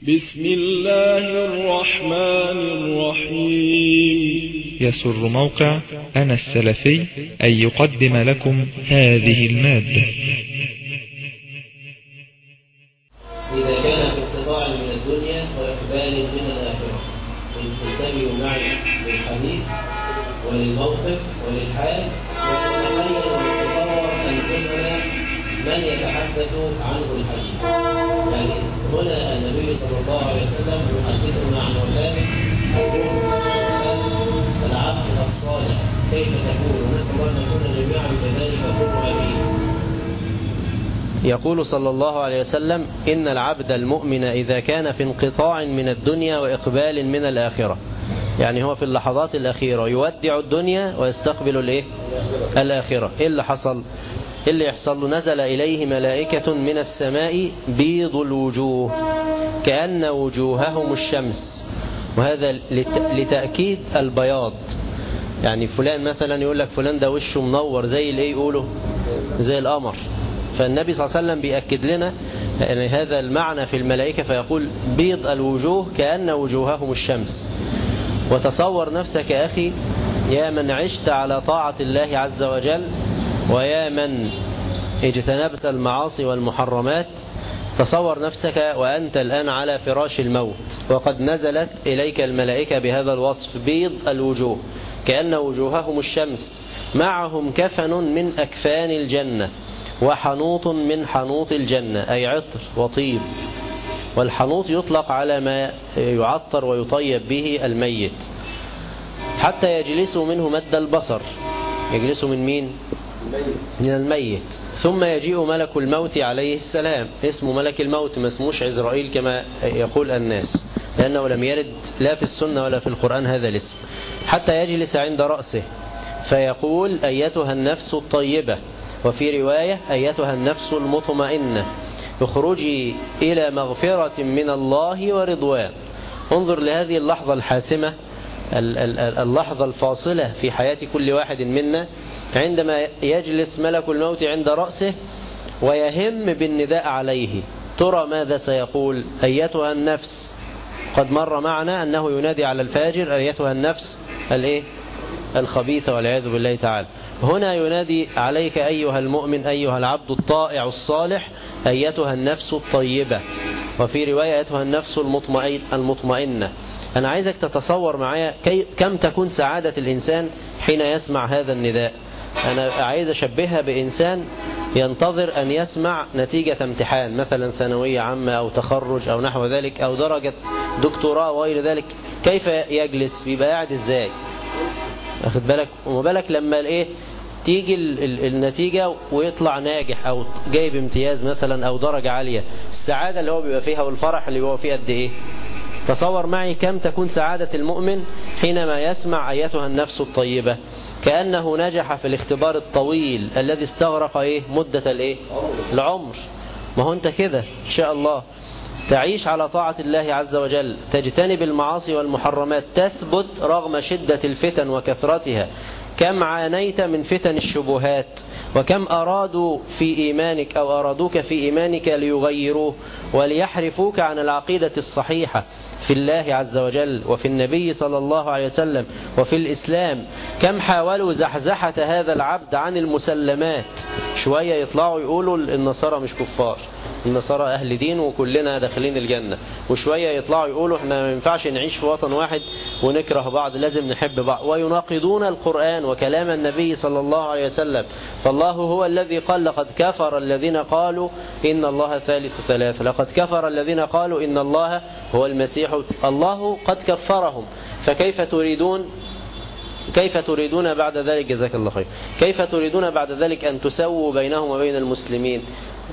بسم الله الرحمن الرحيم يسر موقع أنا السلفي أن يقدم لكم هذه المادة إذا كان في انقطاع من الدنيا وإقبال من الآخرة انتبهوا معي للحديث وللموقف وللحال ونتخيل ونتصور أنفسنا من يتحدث عنه الحديث يعني هنا النبي صلى الله عليه وسلم يحدثنا عن وفاة الروح العبد الصالح كيف تكون ونسأل الله أن نكون جميعا كذلك كل أمين يقول صلى الله عليه وسلم إن العبد المؤمن إذا كان في انقطاع من الدنيا وإقبال من الآخرة يعني هو في اللحظات الأخيرة يودع الدنيا ويستقبل الإيه؟ الآخرة إيه اللي حصل إيه اللي يحصل له نزل إليه ملائكة من السماء بيض الوجوه كأن وجوههم الشمس وهذا لتأكيد البياض يعني فلان مثلا يقول لك فلان ده وشه منور زي الايه يقوله زي القمر فالنبي صلى الله عليه وسلم بيأكد لنا يعني هذا المعنى في الملائكة فيقول بيض الوجوه كأن وجوههم الشمس وتصور نفسك أخي يا من عشت على طاعة الله عز وجل ويا من اجتنبت المعاصي والمحرمات تصور نفسك وأنت الآن على فراش الموت وقد نزلت إليك الملائكة بهذا الوصف بيض الوجوه كأن وجوههم الشمس معهم كفن من أكفان الجنة وحنوط من حنوط الجنة أي عطر وطيب والحنوط يطلق على ما يعطر ويطيب به الميت حتى يجلسوا منه مد البصر يجلسوا من مين من الميت ثم يجيء ملك الموت عليه السلام اسمه ملك الموت ما اسموش عزرائيل كما يقول الناس لأنه لم يرد لا في السنة ولا في القرآن هذا الاسم حتى يجلس عند رأسه فيقول أيتها النفس الطيبة وفي رواية أيتها النفس المطمئنة اخرجي إلى مغفرة من الله ورضوان انظر لهذه اللحظة الحاسمة اللحظة الفاصلة في حياة كل واحد منا عندما يجلس ملك الموت عند رأسه ويهم بالنداء عليه ترى ماذا سيقول أيتها النفس قد مر معنا أنه ينادي على الفاجر أيتها النفس الايه الخبيثة والعياذ بالله تعالى هنا ينادي عليك أيها المؤمن أيها العبد الطائع الصالح أيتها النفس الطيبة وفي رواية أيتها النفس المطمئن المطمئنة أنا عايزك تتصور معايا كي كم تكون سعادة الإنسان حين يسمع هذا النداء أنا عايز أشبهها بإنسان ينتظر أن يسمع نتيجة امتحان مثلا ثانوية عامة أو تخرج أو نحو ذلك أو درجة دكتوراه وغير ذلك كيف يجلس بيبقى قاعد إزاي أخذ بالك وما بالك لما الايه تيجي ال ال النتيجة ويطلع ناجح أو جايب امتياز مثلا أو درجة عالية السعادة اللي هو بيبقى فيها والفرح اللي هو فيه قد إيه تصور معي كم تكون سعادة المؤمن حينما يسمع أيتها النفس الطيبة كأنه نجح في الاختبار الطويل الذي استغرق إيه مدة الإيه العمر ما هو أنت كده إن شاء الله تعيش على طاعة الله عز وجل تجتنب المعاصي والمحرمات تثبت رغم شدة الفتن وكثرتها كم عانيت من فتن الشبهات وكم أرادوا في إيمانك أو أرادوك في إيمانك ليغيروه وليحرفوك عن العقيدة الصحيحة في الله عز وجل وفي النبي صلى الله عليه وسلم وفي الإسلام كم حاولوا زحزحة هذا العبد عن المسلمات شوية يطلعوا يقولوا النصارى مش كفار النصارى أهل دين وكلنا داخلين الجنة وشوية يطلعوا يقولوا احنا ما ينفعش نعيش في وطن واحد ونكره بعض لازم نحب بعض ويناقضون القرآن وكلام النبي صلى الله عليه وسلم فالله هو الذي قال لقد كفر الذين قالوا إن الله ثالث ثلاثة لقد كفر الذين قالوا إن الله هو المسيح الله قد كفرهم فكيف تريدون كيف تريدون بعد ذلك جزاك الله خير كيف تريدون بعد ذلك أن تسووا بينهم وبين المسلمين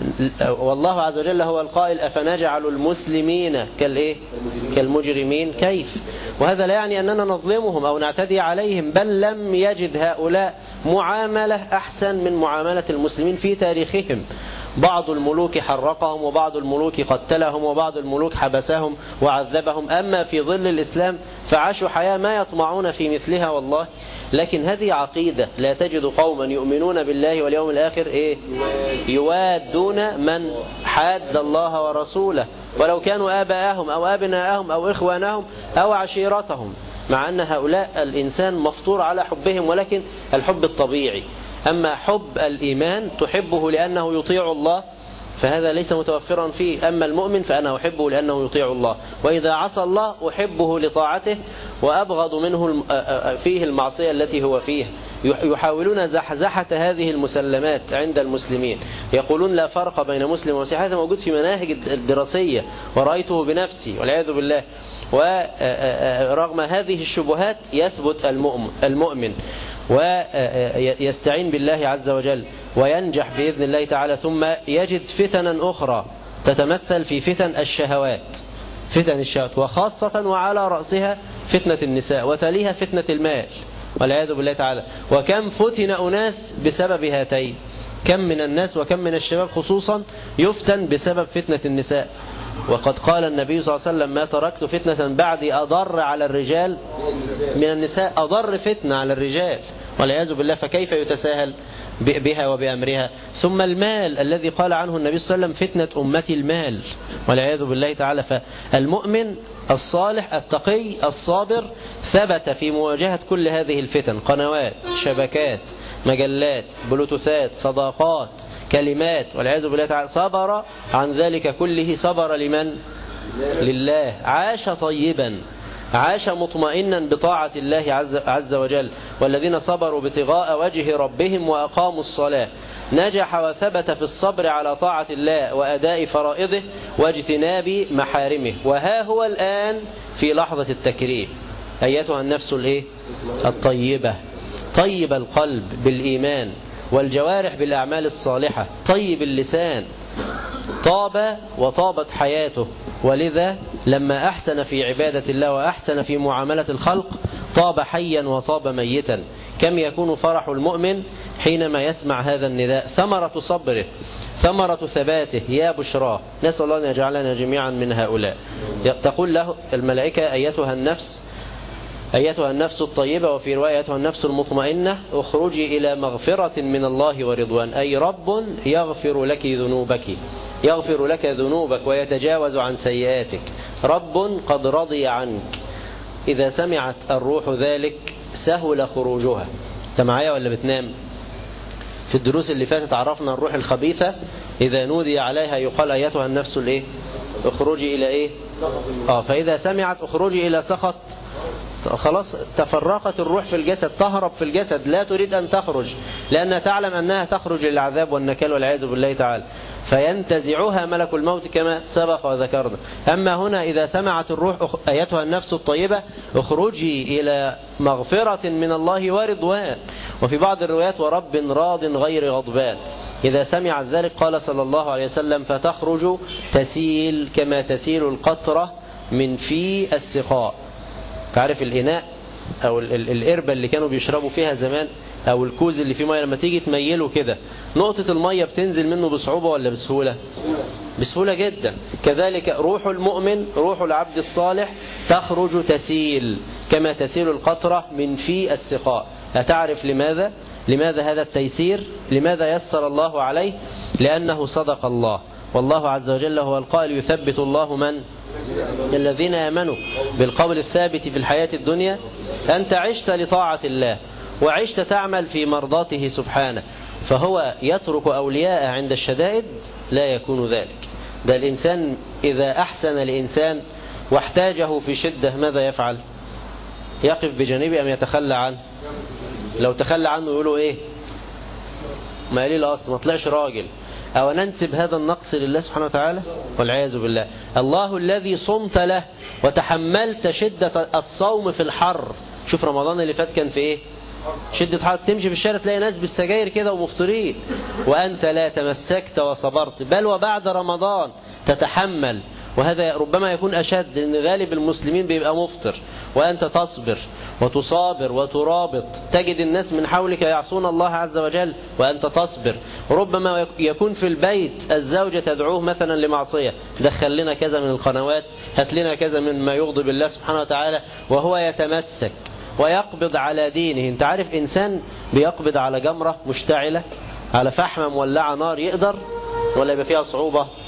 والله عز وجل هو القائل أفنجعل المسلمين كالإيه كالمجرمين كيف وهذا لا يعني أننا نظلمهم أو نعتدي عليهم بل لم يجد هؤلاء معاملة أحسن من معاملة المسلمين في تاريخهم بعض الملوك حرقهم وبعض الملوك قتلهم وبعض الملوك حبسهم وعذبهم أما في ظل الإسلام فعاشوا حياة ما يطمعون في مثلها والله لكن هذه عقيدة لا تجد قوما يؤمنون بالله واليوم الآخر إيه يوادون من حاد الله ورسوله ولو كانوا آباءهم أو أبناءهم أو إخوانهم أو عشيرتهم مع أن هؤلاء الإنسان مفطور على حبهم ولكن الحب الطبيعي أما حب الإيمان تحبه لأنه يطيع الله فهذا ليس متوفرا فيه أما المؤمن فأنا أحبه لأنه يطيع الله وإذا عصى الله أحبه لطاعته وأبغض منه فيه المعصية التي هو فيها يحاولون زحزحة هذه المسلمات عند المسلمين يقولون لا فرق بين مسلم ومسيحي هذا موجود في مناهج الدراسية ورأيته بنفسي والعياذ بالله ورغم هذه الشبهات يثبت المؤمن ويستعين بالله عز وجل وينجح بإذن الله تعالى ثم يجد فتنا أخرى تتمثل في فتن الشهوات فتن الشهوات وخاصة وعلى رأسها فتنة النساء وتليها فتنة المال والعياذ بالله تعالى وكم فتن أناس بسبب هاتين كم من الناس وكم من الشباب خصوصا يفتن بسبب فتنة النساء وقد قال النبي صلى الله عليه وسلم ما تركت فتنة بعدي أضر على الرجال من النساء أضر فتنة على الرجال والعياذ بالله فكيف يتساهل بها وبأمرها ثم المال الذي قال عنه النبي صلى الله عليه وسلم فتنة أمتي المال والعياذ بالله تعالى فالمؤمن الصالح التقي الصابر ثبت في مواجهة كل هذه الفتن قنوات شبكات مجلات بلوتوثات صداقات كلمات والعياذ بالله تعالى صبر عن ذلك كله صبر لمن لله عاش طيبا عاش مطمئنا بطاعة الله عز, عز وجل والذين صبروا ابتغاء وجه ربهم وأقاموا الصلاة نجح وثبت في الصبر على طاعة الله وأداء فرائضه واجتناب محارمه وها هو الآن في لحظة التكريم أيتها النفس الإيه؟ الطيبة طيب القلب بالإيمان والجوارح بالأعمال الصالحة طيب اللسان طاب وطابت حياته ولذا لما أحسن في عبادة الله وأحسن في معاملة الخلق طاب حيا وطاب ميتا كم يكون فرح المؤمن حينما يسمع هذا النداء ثمرة صبره ثمرة ثباته يا بشراه نسأل الله أن يجعلنا جميعا من هؤلاء تقول له الملائكة أيتها النفس أيتها النفس الطيبة وفي رواية أيتها النفس المطمئنة اخرجي إلى مغفرة من الله ورضوان أي رب يغفر لك ذنوبك يغفر لك ذنوبك ويتجاوز عن سيئاتك رب قد رضي عنك إذا سمعت الروح ذلك سهل خروجها أنت معايا ولا بتنام في الدروس اللي فاتت عرفنا الروح الخبيثة إذا نودي عليها يقال أيتها النفس الإيه اخرجي إلى إيه آه فإذا سمعت اخرجي إلى سخط خلاص تفرقت الروح في الجسد تهرب في الجسد لا تريد أن تخرج لأنها تعلم أنها تخرج للعذاب والنكال والعياذ بالله تعالى فينتزعها ملك الموت كما سبق وذكرنا أما هنا إذا سمعت الروح أيتها النفس الطيبة اخرجي إلى مغفرة من الله ورضوان وفي بعض الروايات ورب راض غير غضبان إذا سمعت ذلك قال صلى الله عليه وسلم فتخرج تسيل كما تسيل القطرة من في السقاء تعرف الإناء أو القربة اللي كانوا بيشربوا فيها زمان أو الكوز اللي فيه مية لما تيجي تميله كده نقطة المية بتنزل منه بصعوبة ولا بسهولة بسهولة جدا كذلك روح المؤمن روح العبد الصالح تخرج تسيل كما تسيل القطرة من في السقاء أتعرف لماذا لماذا هذا التيسير لماذا يسر الله عليه لأنه صدق الله والله عز وجل هو القائل يثبت الله من الذين آمنوا بالقول الثابت في الحياة الدنيا أنت عشت لطاعة الله وعشت تعمل في مرضاته سبحانه فهو يترك أولياء عند الشدائد لا يكون ذلك ده الإنسان إذا أحسن الإنسان واحتاجه في شدة ماذا يفعل يقف بجانبه أم يتخلى عنه لو تخلى عنه يقولوا إيه ما قليل أصل ما طلعش راجل أو ننسب هذا النقص لله سبحانه وتعالى والعياذ بالله الله الذي صمت له وتحملت شدة الصوم في الحر شوف رمضان اللي فات كان في ايه شدة حر تمشي في الشارع تلاقي ناس بالسجاير كده ومفطرين وأنت لا تمسكت وصبرت بل وبعد رمضان تتحمل وهذا ربما يكون أشد لأن غالب المسلمين بيبقى مفطر وأنت تصبر وتصابر وترابط تجد الناس من حولك يعصون الله عز وجل وأنت تصبر ربما يكون في البيت الزوجة تدعوه مثلا لمعصية دخل لنا كذا من القنوات هات لنا كذا من ما يغضب الله سبحانه وتعالى وهو يتمسك ويقبض على دينه انت عارف إنسان بيقبض على جمرة مشتعلة على فحمة مولعة نار يقدر ولا يبقى فيها صعوبة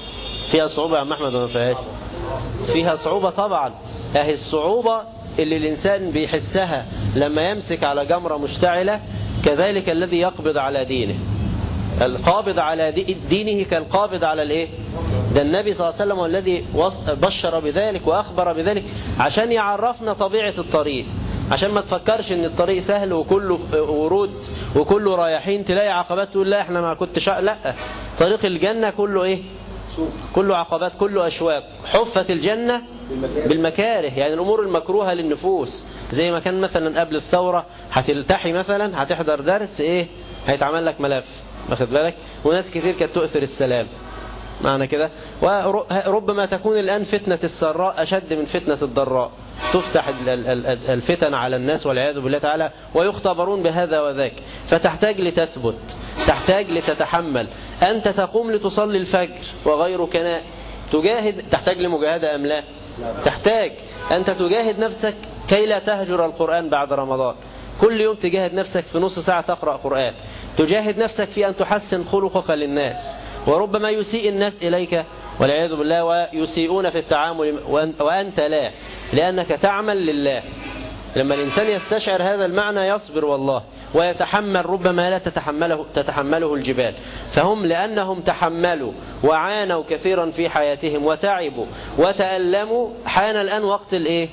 فيها صعوبة يا عم أحمد ولا ما فيهاش فيها صعوبة طبعا أهي الصعوبة اللي الإنسان بيحسها لما يمسك على جمرة مشتعلة كذلك الذي يقبض على دينه القابض على دينه كالقابض على الايه ده النبي صلى الله عليه وسلم هو الذي بشر بذلك واخبر بذلك عشان يعرفنا طبيعة الطريق عشان ما تفكرش ان الطريق سهل وكله ورود وكله رايحين تلاقي عقبات تقول لا احنا ما كنتش لا طريق الجنة كله ايه كله عقبات كله اشواك حفت الجنة بالمكاره يعني الامور المكروهة للنفوس زي ما كان مثلا قبل الثورة هتلتحي مثلا هتحضر درس ايه هيتعمل لك ملف واخد بالك وناس كتير كانت تؤثر السلام معنى كده وربما تكون الآن فتنة السراء أشد من فتنة الضراء تفتح الفتن على الناس والعياذ بالله تعالى ويختبرون بهذا وذاك فتحتاج لتثبت تحتاج لتتحمل أنت تقوم لتصلي الفجر وغيرك نائم تجاهد تحتاج لمجاهدة أم لا تحتاج أنت تجاهد نفسك كي لا تهجر القرآن بعد رمضان كل يوم تجاهد نفسك في نص ساعة تقرأ قرآن تجاهد نفسك في أن تحسن خلقك للناس وربما يسيء الناس إليك والعياذ بالله ويسيئون في التعامل وأنت لا لأنك تعمل لله لما الإنسان يستشعر هذا المعنى يصبر والله ويتحمل ربما لا تتحمله, تتحمله الجبال فهم لأنهم تحملوا وعانوا كثيرا في حياتهم وتعبوا وتألموا حان الآن وقت الإيه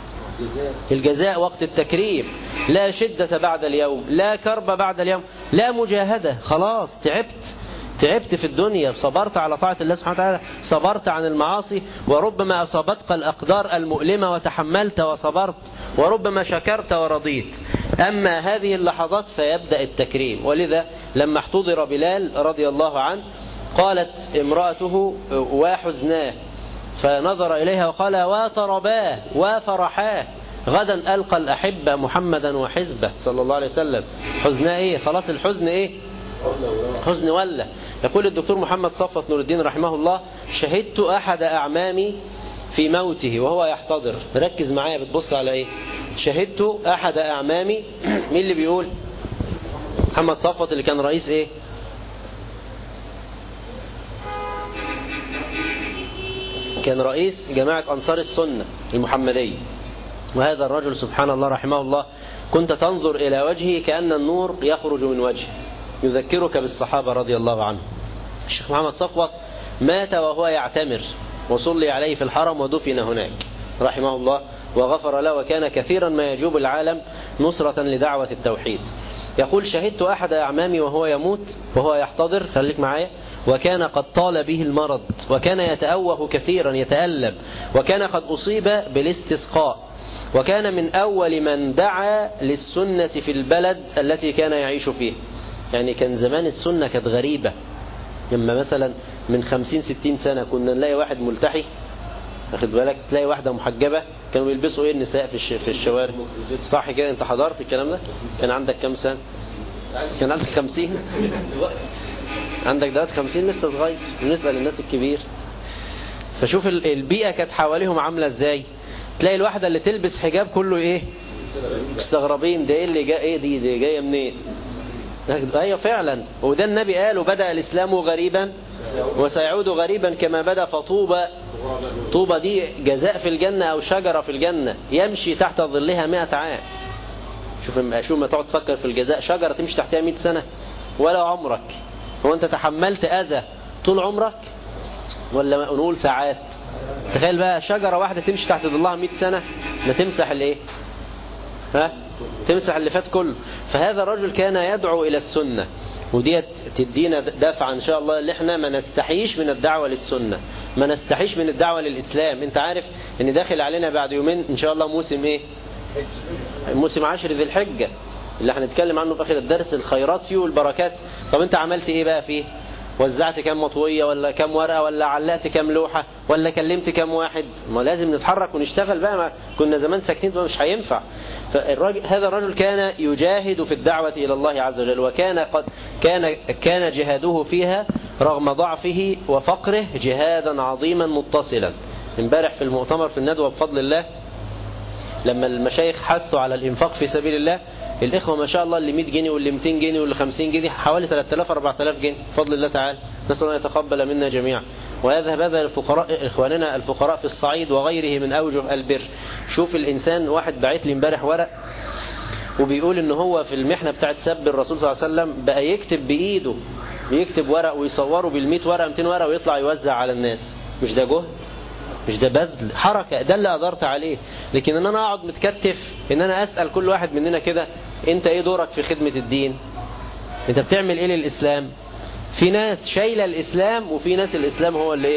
الجزاء وقت التكريم لا شدة بعد اليوم لا كرب بعد اليوم لا مجاهدة خلاص تعبت تعبت في الدنيا صبرت على طاعة الله سبحانه وتعالى صبرت عن المعاصي وربما أصابتك الأقدار المؤلمة وتحملت وصبرت وربما شكرت ورضيت أما هذه اللحظات فيبدأ التكريم ولذا لما احتضر بلال رضي الله عنه قالت امرأته وحزناه فنظر إليها وقال وترباه وفرحاه غدا ألقى الأحبة محمدا وحزبه صلى الله عليه وسلم حزناه إيه خلاص الحزن إيه حزن ولا يقول الدكتور محمد صفوت نور الدين رحمه الله شهدت أحد أعمامي في موته وهو يحتضر ركز معايا بتبص على ايه شهدت أحد أعمامي مين اللي بيقول محمد صفوت اللي كان رئيس ايه كان رئيس جماعة أنصار السنة المحمدية وهذا الرجل سبحان الله رحمه الله كنت تنظر إلى وجهه كأن النور يخرج من وجهه يذكرك بالصحابة رضي الله عنهم الشيخ محمد صفوت مات وهو يعتمر وصلي عليه في الحرم ودفن هناك رحمه الله وغفر له وكان كثيرا ما يجوب العالم نصرة لدعوة التوحيد يقول شهدت أحد أعمامي وهو يموت وهو يحتضر خليك معايا وكان قد طال به المرض وكان يتأوه كثيرا يتألم وكان قد أصيب بالاستسقاء وكان من أول من دعا للسنة في البلد التي كان يعيش فيه يعني كان زمان السنة كانت غريبة لما مثلا من خمسين ستين سنة كنا نلاقي واحد ملتحي واخد بالك تلاقي واحدة محجبة كانوا بيلبسوا ايه النساء في في الشوارع صح كده انت حضرت الكلام ده كان عندك كام سنة كان عندك خمسين عندك دلوقتي خمسين لسه صغير بالنسبة للناس الكبير فشوف البيئة كانت حواليهم عاملة ازاي تلاقي الواحدة اللي تلبس حجاب كله ايه مستغربين ده ايه اللي جاي ايه دي, دي جايه منين ايوه فعلا وده النبي قال بدأ الاسلام غريبا وسيعود غريبا كما بدأ فطوبى طوبى دي جزاء في الجنة او شجرة في الجنة يمشي تحت ظلها مئة عام شوف شوف ما تقعد تفكر في الجزاء شجرة تمشي تحتها 100 سنة ولا عمرك هو انت تحملت اذى طول عمرك ولا نقول ساعات تخيل بقى شجرة واحدة تمشي تحت ظلها 100 سنة لا تمسح الايه ها تمسح اللي فات كله فهذا الرجل كان يدعو الى السنة وديت تدينا دفع ان شاء الله اللي احنا ما نستحيش من الدعوة للسنة ما نستحيش من الدعوة للاسلام انت عارف ان داخل علينا بعد يومين ان شاء الله موسم ايه موسم عشر ذي الحجة اللي هنتكلم عنه في اخر الدرس الخيرات فيه والبركات طب انت عملت ايه بقى فيه وزعت كام مطوية ولا كام ورقة ولا علقت كام لوحة ولا كلمت كام واحد ما لازم نتحرك ونشتغل بقى ما كنا زمان ساكتين مش هينفع فالراجل هذا الرجل كان يجاهد في الدعوة إلى الله عز وجل وكان قد كان كان جهاده فيها رغم ضعفه وفقره جهادا عظيما متصلا امبارح في المؤتمر في الندوة بفضل الله لما المشايخ حثوا على الإنفاق في سبيل الله الإخوة ما شاء الله اللي 100 جنيه واللي 200 جنيه واللي 50 جنيه حوالي 3000 4000 جنيه بفضل الله تعالى نسأل الله يتقبل منا جميعا ويذهب هذا الفقراء إخواننا الفقراء في الصعيد وغيره من أوجه البر شوف الإنسان واحد بعت لي امبارح ورق وبيقول ان هو في المحنة بتاعت سب الرسول صلى الله عليه وسلم بقى يكتب بإيده بيكتب ورق ويصوره بالمئة ورقة 200 ورقة ويطلع يوزع على الناس مش ده جهد مش ده بذل حركة ده اللي قدرت عليه لكن ان انا اقعد متكتف ان انا اسأل كل واحد مننا كده انت ايه دورك في خدمة الدين انت بتعمل ايه للاسلام في ناس شايلة الاسلام وفي ناس الاسلام هو اللي ايه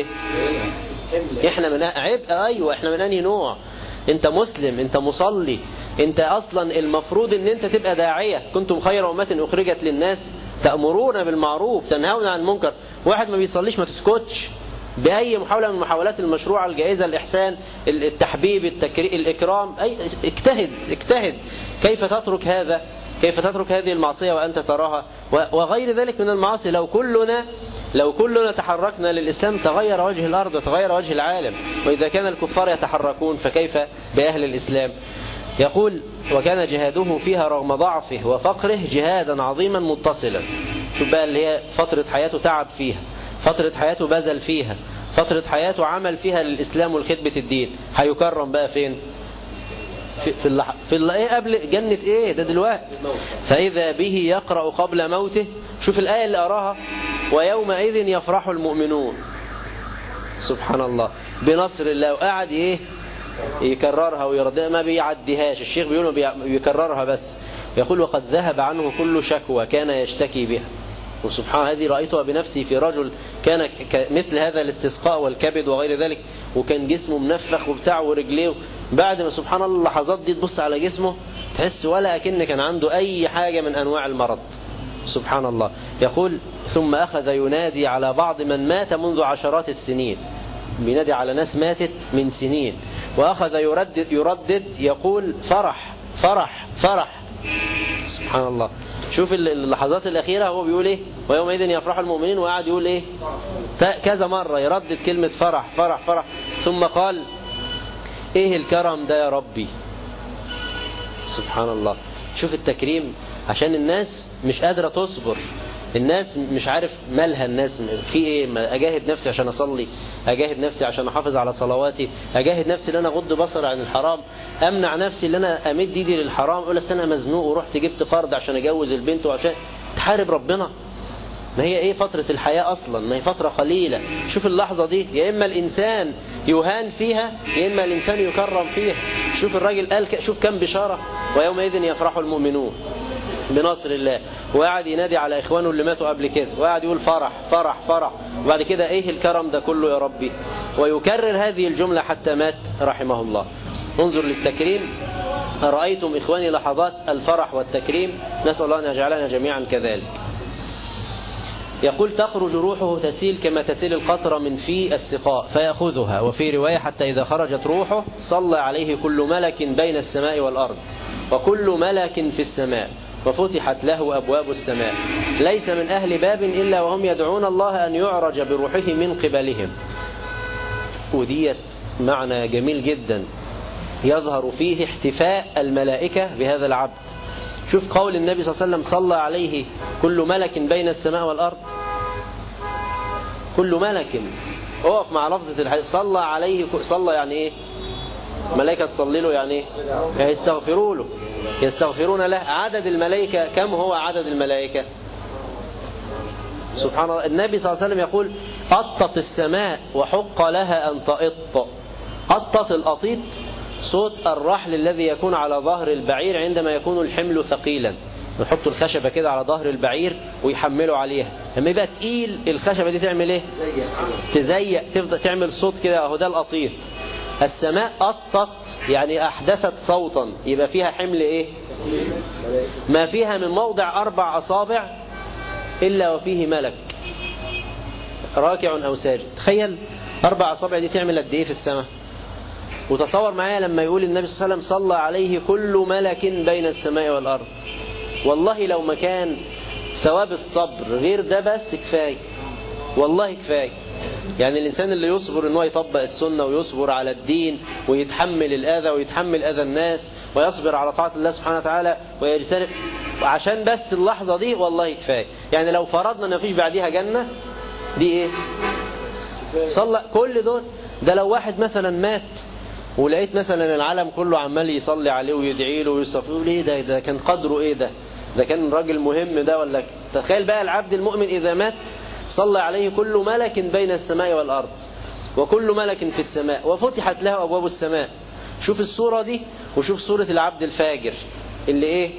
احنا من عبء ايوه احنا من انهي نوع انت مسلم انت مصلي انت اصلا المفروض ان انت تبقى داعية كنتم خير امة اخرجت للناس تأمرون بالمعروف تنهون عن المنكر واحد ما بيصليش ما تسكتش بأي محاولة من المحاولات المشروعة الجائزة الإحسان التحبيب التكري... الإكرام أي اجتهد اجتهد كيف تترك هذا كيف تترك هذه المعصية وأنت تراها وغير ذلك من المعاصي لو كلنا لو كلنا تحركنا للإسلام تغير وجه الأرض وتغير وجه العالم وإذا كان الكفار يتحركون فكيف بأهل الإسلام يقول وكان جهاده فيها رغم ضعفه وفقره جهادا عظيما متصلا شوف بقى اللي هي فترة حياته تعب فيها فترة حياته بذل فيها فترة حياته عمل فيها للإسلام والخدمة الدين هيكرم بقى فين في في اللح... في اللح... ايه قبل جنة ايه ده دلوقتي فإذا به يقرأ قبل موته شوف الآية اللي أراها ويومئذ يفرح المؤمنون سبحان الله بنصر الله وقعد ايه يكررها ويردها ما بيعديهاش الشيخ بيقول بيكررها بس يقول وقد ذهب عنه كل شكوى كان يشتكي بها وسبحان هذه رأيتها بنفسي في رجل كان مثل هذا الاستسقاء والكبد وغير ذلك وكان جسمه منفخ وبتاع ورجليه بعد ما سبحان الله اللحظات دي تبص على جسمه تحس ولا أكن كان عنده أي حاجة من أنواع المرض سبحان الله يقول ثم أخذ ينادي على بعض من مات منذ عشرات السنين بينادي على ناس ماتت من سنين وأخذ يردد, يردد يقول فرح فرح فرح سبحان الله شوف اللحظات الأخيرة هو بيقول إيه ويومئذ يفرح المؤمنين وقعد يقول إيه كذا مرة يردد كلمة فرح فرح فرح ثم قال إيه الكرم ده يا ربي سبحان الله شوف التكريم عشان الناس مش قادرة تصبر الناس مش عارف مالها الناس في ايه ما اجاهد نفسي عشان اصلي اجاهد نفسي عشان احافظ على صلواتي اجاهد نفسي ان انا اغض بصري عن الحرام امنع نفسي ان انا امد ايدي للحرام اقول انا مزنوق ورحت جبت قرض عشان اجوز البنت وعشان تحارب ربنا ما هي ايه فترة الحياة اصلا ما هي فترة قليلة شوف اللحظة دي يا اما الانسان يهان فيها يا اما الانسان يكرم فيها شوف الراجل قال شوف كم بشارة ويومئذ يفرح المؤمنون بنصر الله وقعد ينادي على إخوانه اللي ماتوا قبل كده وقعد يقول فرح فرح فرح وبعد كده إيه الكرم ده كله يا ربي ويكرر هذه الجملة حتى مات رحمه الله انظر للتكريم أرأيتم إخواني لحظات الفرح والتكريم نسأل الله أن يجعلنا جميعا كذلك يقول تخرج روحه تسيل كما تسيل القطرة من في السقاء فيأخذها وفي رواية حتى إذا خرجت روحه صلى عليه كل ملك بين السماء والأرض وكل ملك في السماء وفتحت له أبواب السماء ليس من أهل باب إلا وهم يدعون الله أن يعرج بروحه من قبلهم وديت معنى جميل جدا يظهر فيه احتفاء الملائكة بهذا العبد شوف قول النبي صلى الله عليه وسلم صلى عليه كل ملك بين السماء والأرض كل ملك اقف مع لفظة الحديث صلى عليه صلى يعني ايه ملائكة تصلي له يعني ايه يعني يستغفروا له يستغفرون له عدد الملائكة كم هو عدد الملائكة سبحان الله النبي صلى الله عليه وسلم يقول أطت السماء وحق لها أن تأط أطت الأطيط صوت الرحل الذي يكون على ظهر البعير عندما يكون الحمل ثقيلا يحطوا الخشبة كده على ظهر البعير ويحملوا عليها لما يبقى تقيل الخشبة دي تعمل ايه تزيق تفضل تعمل صوت كده اهو ده الأطيط السماء أطت يعني أحدثت صوتا يبقى فيها حمل إيه ما فيها من موضع أربع أصابع إلا وفيه ملك راكع أو ساجد تخيل أربع أصابع دي تعمل قد إيه في السماء وتصور معايا لما يقول النبي صلى الله عليه وسلم صلى عليه كل ملك بين السماء والأرض والله لو ما كان ثواب الصبر غير ده بس كفاية والله كفاية يعني الإنسان اللي يصبر أنه يطبق السنة ويصبر على الدين ويتحمل الأذى ويتحمل أذى الناس ويصبر على طاعة الله سبحانه وتعالى ويجتنب عشان بس اللحظة دي والله كفاية يعني لو فرضنا أن مفيش بعديها جنة دي إيه صلى كل دول ده لو واحد مثلا مات ولقيت مثلا العالم كله عمال يصلي عليه ويدعي له ويصفيه يقول ايه ده ده كان قدره ايه ده ده كان راجل مهم ده ولا تخيل بقى العبد المؤمن اذا مات صلى عليه كل ملك بين السماء والارض وكل ملك في السماء وفتحت له ابواب السماء شوف الصورة دي وشوف صورة العبد الفاجر اللي ايه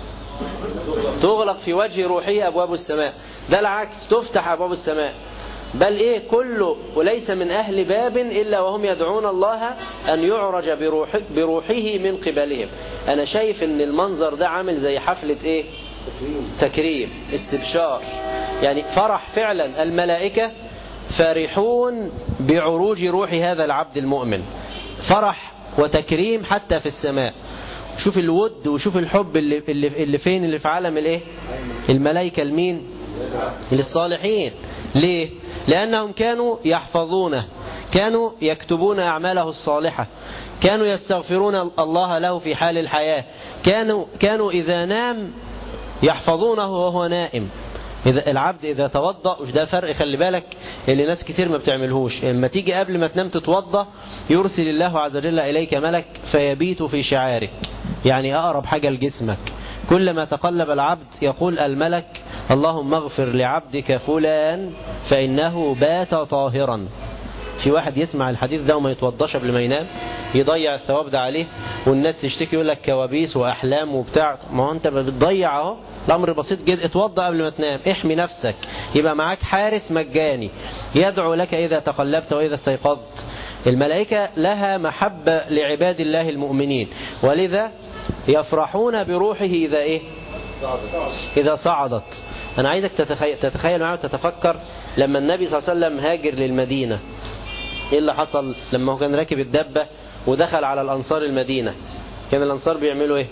تغلق في وجه روحه ابواب السماء ده العكس تفتح ابواب السماء بل ايه كله وليس من اهل باب الا وهم يدعون الله ان يعرج بروح بروحه من قبلهم انا شايف ان المنظر ده عامل زي حفلة ايه تكريم استبشار يعني فرح فعلا الملائكة فرحون بعروج روح هذا العبد المؤمن فرح وتكريم حتى في السماء شوف الود وشوف الحب اللي, اللي, اللي فين اللي في عالم الايه الملائكة المين للصالحين ليه لأنهم كانوا يحفظونه كانوا يكتبون أعماله الصالحة كانوا يستغفرون الله له في حال الحياة كانوا, كانوا إذا نام يحفظونه وهو نائم إذا العبد إذا توضأ وش ده فرق خلي بالك اللي ناس كتير ما بتعملهوش لما تيجي قبل ما تنام تتوضأ يرسل الله عز وجل إليك ملك فيبيت في شعارك يعني أقرب حاجة لجسمك كلما تقلب العبد يقول الملك اللهم اغفر لعبدك فلان فإنه بات طاهرا في واحد يسمع الحديث ده وما يتوضاش قبل ما ينام يضيع الثواب ده عليه والناس تشتكي يقول لك كوابيس واحلام وبتاع ما هو انت بتضيع اهو الامر بسيط جدا اتوضا قبل ما تنام احمي نفسك يبقى معاك حارس مجاني يدعو لك اذا تقلبت واذا استيقظت الملائكة لها محبة لعباد الله المؤمنين ولذا يفرحون بروحه إذا إيه إذا صعدت أنا عايزك تتخيل, تتخيل معي وتتفكر لما النبي صلى الله عليه وسلم هاجر للمدينة إيه اللي حصل لما هو كان راكب الدبة ودخل على الأنصار المدينة كان الأنصار بيعملوا إيه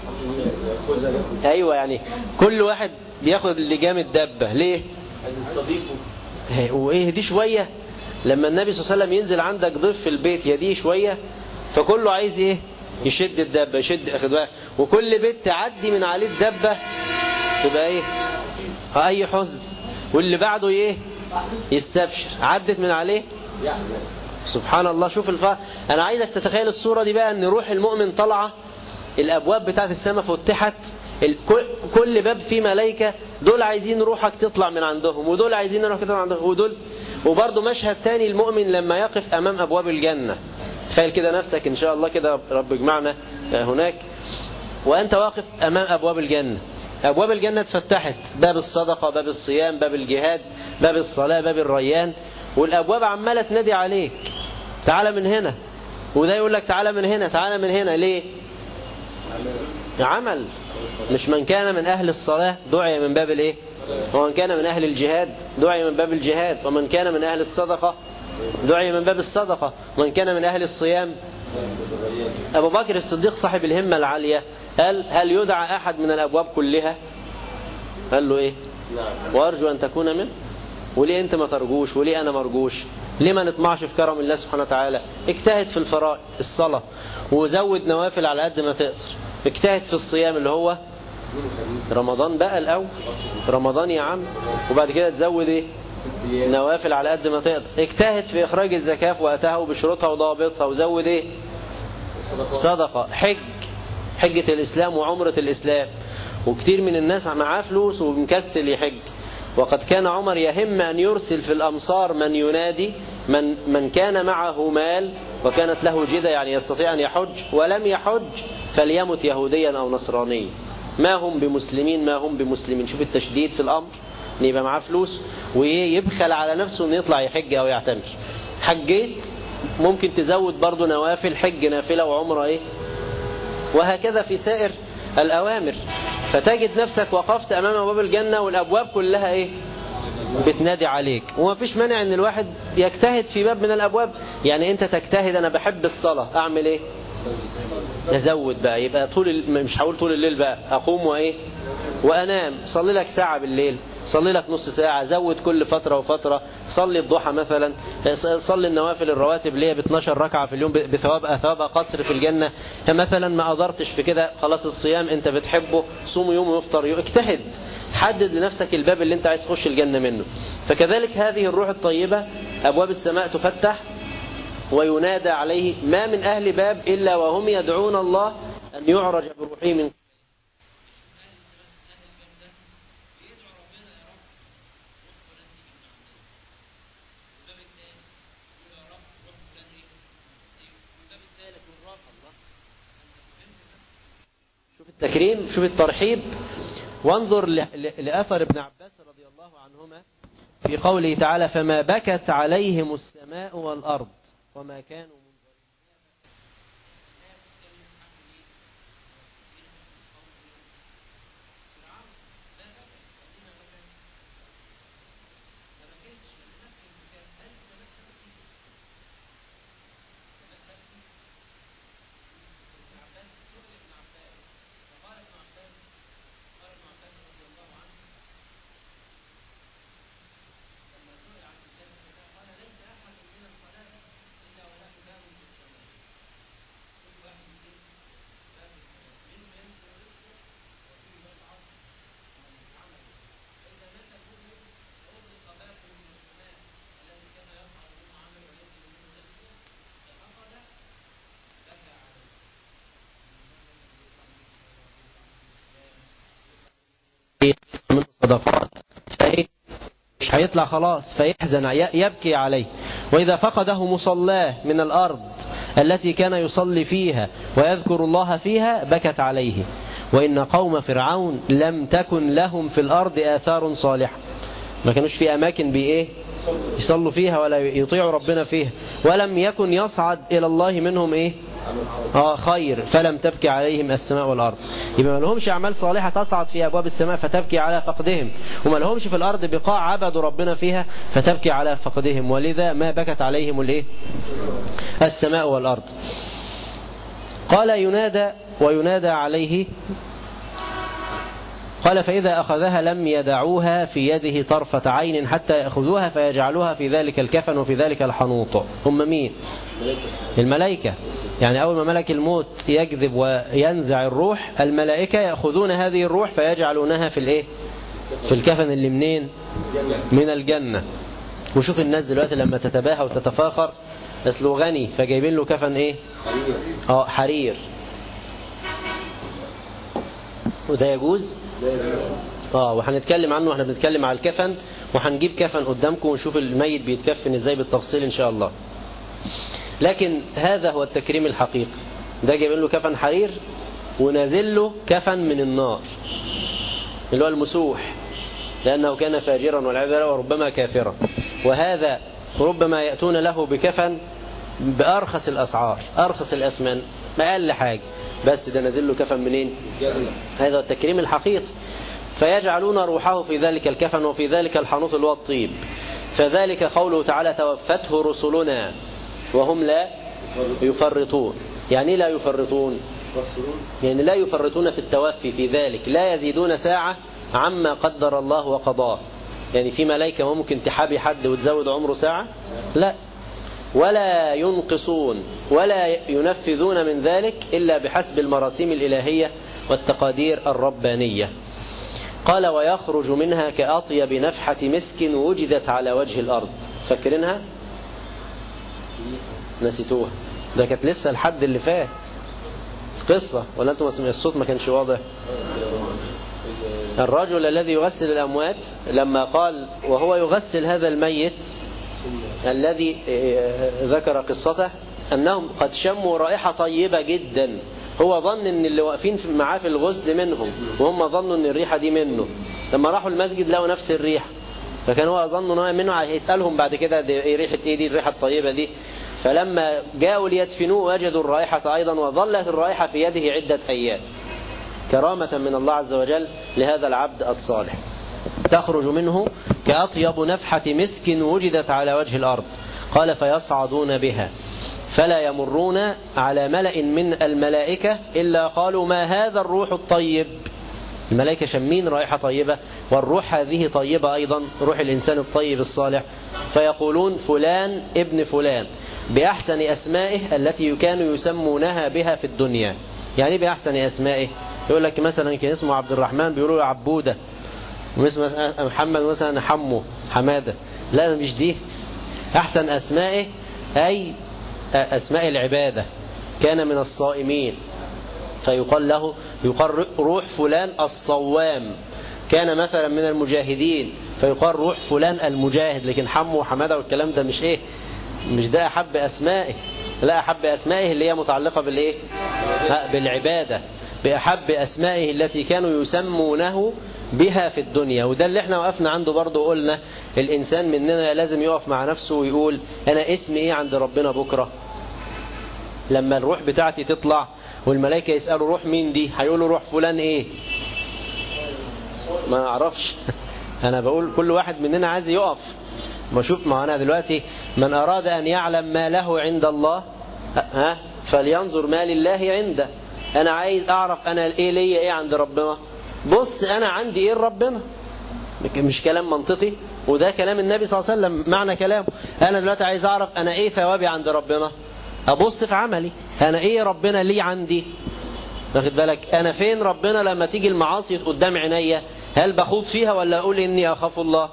أيوة يعني كل واحد بياخد لجام الدبة ليه وإيه دي شوية لما النبي صلى الله عليه وسلم ينزل عندك ضيف في البيت يديه شوية فكله عايز ايه يشد الدبة يشد اخد بالك وكل بيت تعدي من عليه الدبة تبقى ايه اي حزن واللي بعده ايه يستبشر عدت من عليه سبحان الله شوف الف... انا عايزك تتخيل الصورة دي بقى ان روح المؤمن طالعة الابواب بتاعت السماء فتحت ال... كل باب فيه ملائكة دول عايزين روحك تطلع من عندهم ودول عايزين روحك تطلع من عندهم ودول وبرضه مشهد تاني المؤمن لما يقف امام ابواب الجنة تخيل كده نفسك ان شاء الله كده رب اجمعنا هناك وانت واقف امام ابواب الجنة ابواب الجنة اتفتحت باب الصدقة باب الصيام باب الجهاد باب الصلاة باب الريان والابواب عمالة تنادي عليك تعالى من هنا وده يقول لك تعالى من هنا تعالى من هنا ليه عمل مش من كان من اهل الصلاة دعي من باب الايه ومن كان من أهل الجهاد دعي من باب الجهاد ومن كان من أهل الصدقة دعي من باب الصدقة ومن كان من أهل الصيام أبو بكر الصديق صاحب الهمة العالية قال هل يدعى أحد من الأبواب كلها قال له إيه وأرجو أن تكون منه وليه أنت ما ترجوش وليه أنا مرجوش ليه ما نطمعش في كرم الله سبحانه وتعالى اجتهد في الفرائض الصلاة وزود نوافل على قد ما تقدر اجتهد في الصيام اللي هو رمضان بقى الأول رمضان يا عم وبعد كده تزود ايه نوافل على قد ما تقدر اجتهد في إخراج الزكاة وقتها وبشروطها وضوابطها وزود ايه صدقة حج حجة الإسلام وعمرة الإسلام وكتير من الناس معاه فلوس ومكسل يحج وقد كان عمر يهم أن يرسل في الأمصار من ينادي من, من كان معه مال وكانت له جدة يعني يستطيع أن يحج ولم يحج فليمت يهوديا أو نصرانيا ما هم بمسلمين ما هم بمسلمين شوف التشديد في الأمر ان يبقى معاه فلوس ويبخل على نفسه انه يطلع يحج او يعتمر حجيت ممكن تزود برضه نوافل حج نافلة وعمرة ايه وهكذا في سائر الأوامر فتجد نفسك وقفت أمام أبواب الجنة والأبواب كلها ايه بتنادي عليك وما فيش مانع ان الواحد يجتهد في باب من الأبواب يعني انت تجتهد انا بحب الصلاة اعمل ايه نزود بقى يبقى طول ال... مش هقول طول الليل بقى اقوم وايه وانام صلي لك ساعة بالليل صلي لك نص ساعة زود كل فترة وفترة صلي الضحى مثلا صلي النوافل الرواتب اللي هي ب 12 ركعة في اليوم بثواب ثواب قصر في الجنة مثلا ما قدرتش في كده خلاص الصيام انت بتحبه صوم يوم وافطر يوم اجتهد حدد لنفسك الباب اللي انت عايز تخش الجنة منه فكذلك هذه الروح الطيبة أبواب السماء تفتح وينادى عليه ما من أهل باب إلا وهم يدعون الله أن يعرج بروحه من شوف التكريم شوف الترحيب وانظر ل- ل- لأثر ابن عباس رضي الله عنهما في قوله تعالى فما بكت عليهم السماء والأرض وما كانوا من صدقات فإيه؟ مش هيطلع خلاص فيحزن ي- يبكي عليه وإذا فقده مصلاه من الأرض التي كان يصلي فيها ويذكر الله فيها بكت عليه وإن قوم فرعون لم تكن لهم في الأرض آثار صالحة ما كانوش في أماكن بإيه يصلوا فيها ولا يطيعوا ربنا فيها ولم يكن يصعد إلى الله منهم إيه آه خير فلم تبكي عليهم السماء والأرض يبقى ما لهمش أعمال صالحة تصعد في أبواب السماء فتبكي على فقدهم وما لهمش في الأرض بقاع عبدوا ربنا فيها فتبكي على فقدهم ولذا ما بكت عليهم الإيه السماء والأرض قال ينادى وينادى عليه قال فإذا أخذها لم يدعوها في يده طرفة عين حتى يأخذوها فيجعلوها في ذلك الكفن وفي ذلك الحنوط هم مين الملائكة يعني أول ما ملك الموت يكذب وينزع الروح الملائكة يأخذون هذه الروح فيجعلونها في الإيه في الكفن اللي منين من الجنة وشوف الناس دلوقتي لما تتباهى وتتفاخر اصله غني فجايبين له كفن ايه اه حرير وده يجوز اه وهنتكلم عنه واحنا بنتكلم على الكفن وهنجيب كفن قدامكم ونشوف الميت بيتكفن ازاي بالتفصيل ان شاء الله لكن هذا هو التكريم الحقيقي ده جايبين له كفن حرير ونازل له كفن من النار اللي هو المسوح لأنه كان فاجرا والعياذ بالله وربما كافرا وهذا ربما يأتون له بكفن بأرخص الأسعار أرخص الأثمان ما أقل حاجة بس ده نازل له كفن منين هذا التكريم الحقيقي فيجعلون روحه في ذلك الكفن وفي ذلك الحنوط اللي هو الطيب فذلك قوله تعالى توفته رسلنا وهم لا يفرطون يعني لا يفرطون يعني لا يفرطون في التوفي في ذلك لا يزيدون ساعة عما قدر الله وقضاه يعني في ملائكة ممكن تحابي حد وتزود عمره ساعة لا ولا ينقصون ولا ينفذون من ذلك إلا بحسب المراسيم الإلهية والتقادير الربانية قال ويخرج منها كأطيب نفحة مسك وجدت على وجه الأرض فاكرينها نسيتوها ده كانت لسه الحد اللي فات قصة ولا انتم الصوت ما كانش واضح الرجل الذي يغسل الأموات لما قال وهو يغسل هذا الميت الذي ذكر قصته أنهم قد شموا رائحة طيبة جدا هو ظن ان اللي واقفين معاه في الغسل منهم وهم ظنوا ان الريحة دي منه لما راحوا المسجد لقوا نفس الريحة فكان هو ظن ان هو منه هيسألهم بعد كده دي ايه ريحة ايه دي الريحة الطيبة دي فلما جاءوا ليدفنوه وجدوا الرائحة أيضا وظلت الرائحة في يده عدة أيام كرامة من الله عز وجل لهذا العبد الصالح تخرج منه كأطيب نفحة مسك وجدت على وجه الأرض قال فيصعدون بها فلا يمرون على ملأ من الملائكة إلا قالوا ما هذا الروح الطيب الملائكة شمين رائحة طيبة والروح هذه طيبة أيضا روح الإنسان الطيب الصالح فيقولون فلان ابن فلان بأحسن أسمائه التي كانوا يسمونها بها في الدنيا يعني بأحسن أسمائه يقول لك مثلا كان اسمه عبد الرحمن بيقولوا له عبودة واسمه محمد مثلا حمو حمادة لا مش دي أحسن أسمائه أي أسماء العبادة كان من الصائمين فيقال له يقال روح فلان الصوام كان مثلا من المجاهدين فيقال روح فلان المجاهد لكن حمو وحمادة والكلام ده مش ايه مش ده أحب أسمائه لا أحب أسمائه اللي هي متعلقة بالإيه بالعبادة بأحب أسمائه التي كانوا يسمونه بها في الدنيا وده اللي احنا وقفنا عنده برضه قلنا الإنسان مننا لازم يقف مع نفسه ويقول أنا اسمي إيه عند ربنا بكرة لما الروح بتاعتي تطلع والملائكة يسألوا روح مين دي هيقولوا روح فلان إيه ما أعرفش أنا بقول كل واحد مننا عايز يقف ما شوف ما أنا دلوقتي من أراد أن يعلم ما له عند الله ها فلينظر ما لله عنده أنا عايز أعرف أنا إيه ليا إيه عند ربنا بص أنا عندي إيه ربنا مش كلام منطقي وده كلام النبي صلى الله عليه وسلم معنى كلامه أنا دلوقتي عايز أعرف أنا إيه ثوابي عند ربنا أبص في عملي أنا إيه ربنا ليه عندي واخد بالك أنا فين ربنا لما تيجي المعاصي قدام عينيا هل بخوض فيها ولا أقول إني أخاف الله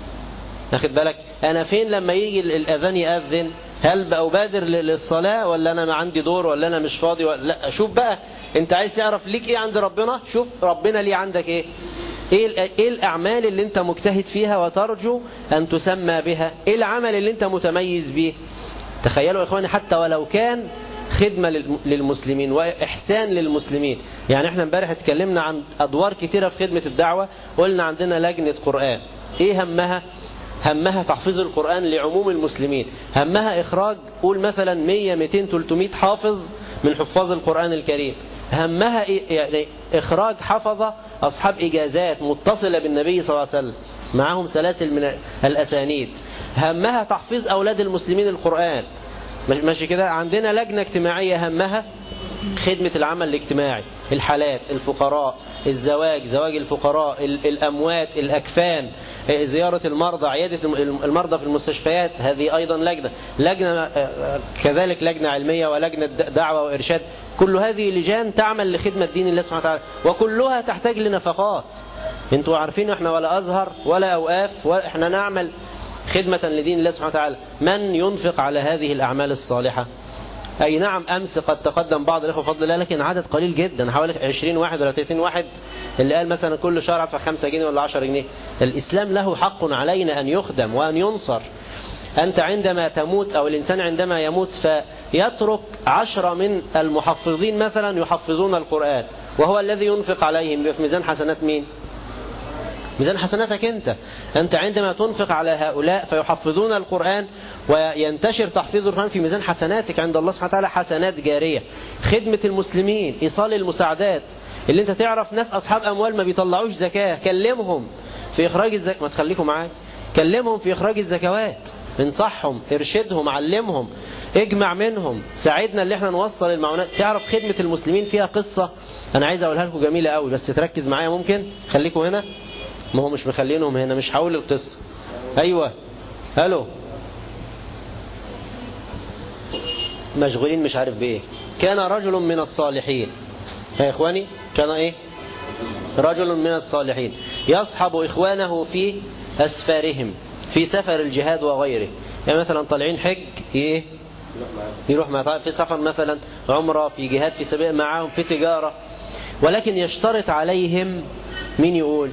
واخد بالك أنا فين لما يجي الأذان يأذن هل بأبادر للصلاة ولا أنا ما عندي دور ولا أنا مش فاضي ولا لا شوف بقى أنت عايز تعرف ليك إيه عند ربنا شوف ربنا ليه عندك إيه إيه, إيه الأعمال اللي أنت مجتهد فيها وترجو أن تسمى بها إيه العمل اللي أنت متميز به تخيلوا يا إخواني حتى ولو كان خدمة للمسلمين وإحسان للمسلمين يعني احنا امبارح اتكلمنا عن أدوار كتيرة في خدمة الدعوة قلنا عندنا لجنة قرآن ايه همها همها تحفيظ القرآن لعموم المسلمين همها إخراج قول مثلا 100 200 300 حافظ من حفاظ القرآن الكريم همها يعني إخراج حفظة أصحاب إجازات متصلة بالنبي صلى الله عليه وسلم معهم سلاسل من الأسانيد همها تحفيظ أولاد المسلمين القرآن ماشي كده عندنا لجنة اجتماعية همها خدمة العمل الاجتماعي الحالات الفقراء الزواج زواج الفقراء الأموات الأكفان زيارة المرضى عيادة المرضى في المستشفيات هذه أيضا لجنة لجنة كذلك لجنة علمية ولجنة دعوة وإرشاد كل هذه لجان تعمل لخدمة دين الله سبحانه وتعالى وكلها تحتاج لنفقات انتوا عارفين احنا ولا أزهر ولا أوقاف ولا احنا نعمل خدمة لدين الله سبحانه وتعالى من ينفق على هذه الأعمال الصالحة أي نعم أمس قد تقدم بعض الإخوة بفضل الله لكن عدد قليل جدا حوالي 20 واحد ولا 30 واحد اللي قال مثلا كل شهر أدفع 5 جنيه ولا 10 جنيه الإسلام له حق علينا أن يخدم وأن ينصر أنت عندما تموت أو الإنسان عندما يموت فيترك عشرة من المحفظين مثلا يحفظون القرآن وهو الذي ينفق عليهم في ميزان حسنات مين ميزان حسناتك أنت أنت عندما تنفق على هؤلاء فيحفظون القرآن وينتشر تحفيظ القرآن في ميزان حسناتك عند الله سبحانه وتعالى حسنات جارية خدمة المسلمين إيصال المساعدات اللي انت تعرف ناس أصحاب أموال ما بيطلعوش زكاة كلمهم في إخراج الزكاة ما تخليكم معايا كلمهم في إخراج الزكوات انصحهم ارشدهم علمهم اجمع منهم ساعدنا اللي احنا نوصل المعونات تعرف خدمة المسلمين فيها قصة انا عايز اقولها لكم جميلة قوي بس تركز معايا ممكن خليكم هنا ما هو مش مخلينهم هنا مش هقول القصة ايوه الو مشغولين مش عارف بايه كان رجل من الصالحين يا اخواني كان ايه رجل من الصالحين يصحب اخوانه في اسفارهم في سفر الجهاد وغيره يعني مثلا طالعين حج ايه يروح مع في سفر مثلا عمره في جهاد في سبيل معاهم في تجارة ولكن يشترط عليهم مين يقول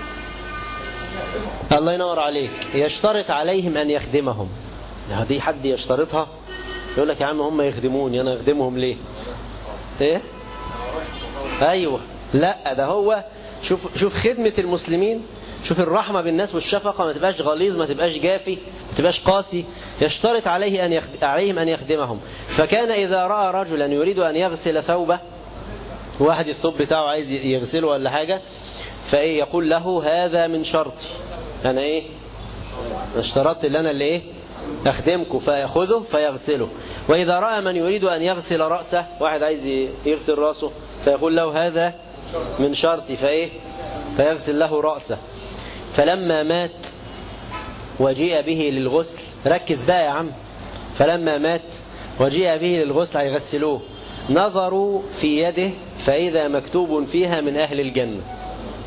الله ينور عليك يشترط عليهم أن يخدمهم دي حد يشترطها يقول لك يا عم هم يخدموني أنا أخدمهم ليه إيه أيوة لا ده هو شوف شوف خدمة المسلمين شوف الرحمة بالناس والشفقة ما تبقاش غليظ ما تبقاش جافي ما تبقاش قاسي يشترط عليه أن يخد... عليهم أن يخدمهم فكان إذا رأى رجلا يريد أن يغسل ثوبه واحد الثوب بتاعه عايز يغسله ولا حاجة فإيه يقول له هذا من شرطي أنا إيه اشترطت اللي أنا اللي إيه أخدمكم فيأخذه فيغسله وإذا رأى من يريد أن يغسل رأسه واحد عايز يغسل رأسه فيقول له هذا من شرطي فإيه فيغسل له رأسه فلما مات وجيء به للغسل ركز بقى يا عم فلما مات وجيء به للغسل هيغسلوه نظروا في يده فإذا مكتوب فيها من أهل الجنة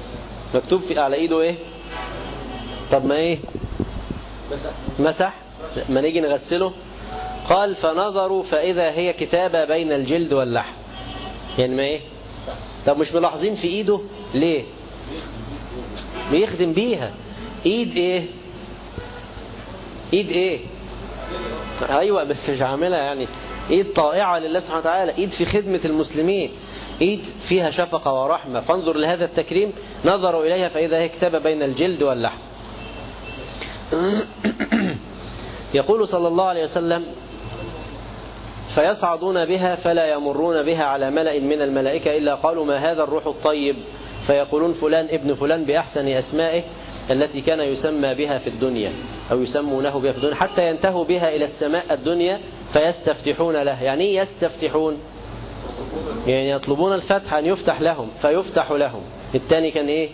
مكتوب في على إيده إيه طب ما إيه مسح ما نيجي نغسله قال فنظروا فإذا هي كتابة بين الجلد واللحم يعني ما ايه طب مش ملاحظين في ايده ليه بيخدم بيها ايد ايه ايد ايه ايوه بس مش عاملها يعني ايد طائعة لله سبحانه وتعالى ايد في خدمة المسلمين ايد فيها شفقة ورحمة فانظر لهذا التكريم نظروا اليها فاذا هي كتابة بين الجلد واللحم يقول صلى الله عليه وسلم فيصعدون بها فلا يمرون بها على ملأ من الملائكة إلا قالوا ما هذا الروح الطيب فيقولون فلان ابن فلان بأحسن أسمائه التي كان يسمى بها في الدنيا أو يسمونه بها في الدنيا حتى ينتهوا بها إلى السماء الدنيا فيستفتحون له يعني إيه يستفتحون يعني يطلبون الفتح أن يفتح لهم فيفتح لهم الثاني كان إيه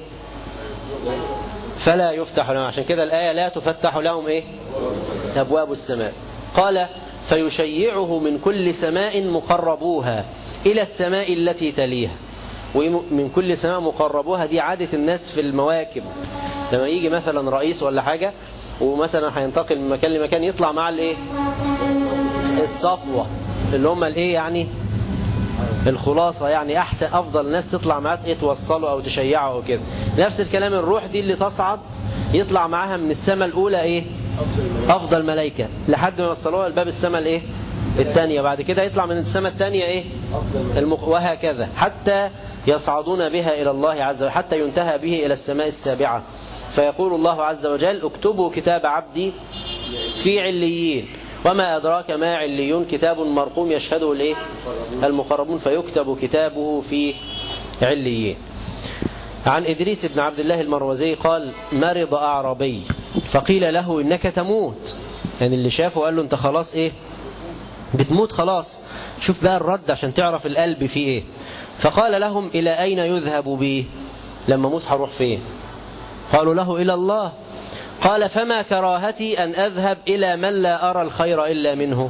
فلا يفتح لهم عشان كده الآية لا تفتح لهم إيه أبواب السماء قال فيشيعه من كل سماء مقربوها إلى السماء التي تليها ومن كل سماء مقربوها دي عادة الناس في المواكب لما يجي مثلا رئيس ولا حاجة ومثلا هينتقل من مكان لمكان يطلع مع الايه الصفوة اللي هم الايه يعني الخلاصة يعني احسن افضل ناس تطلع معاه ايه توصله او تشيعه او كده نفس الكلام الروح دي اللي تصعد يطلع معاها من السماء الاولى ايه افضل ملائكة لحد ما يوصلوها لباب السماء الايه الثانية بعد كده يطلع من السماء الثانية ايه المق... وهكذا حتى يصعدون بها الى الله عز وجل حتى ينتهى به الى السماء السابعة فيقول الله عز وجل اكتبوا كتاب عبدي في عليين وما أدراك ما عليون كتاب مرقوم يشهده الايه المقربون فيكتب كتابه في عليين عن إدريس بن عبد الله المروزي قال مرض أعربي فقيل له إنك تموت يعني اللي شافه قال له أنت خلاص إيه بتموت خلاص شوف بقى الرد عشان تعرف القلب فيه إيه فقال لهم إلى أين يذهب بي لما موت هروح فين قالوا له إلى الله قال فما كراهتي أن أذهب إلى من لا أرى الخير إلا منه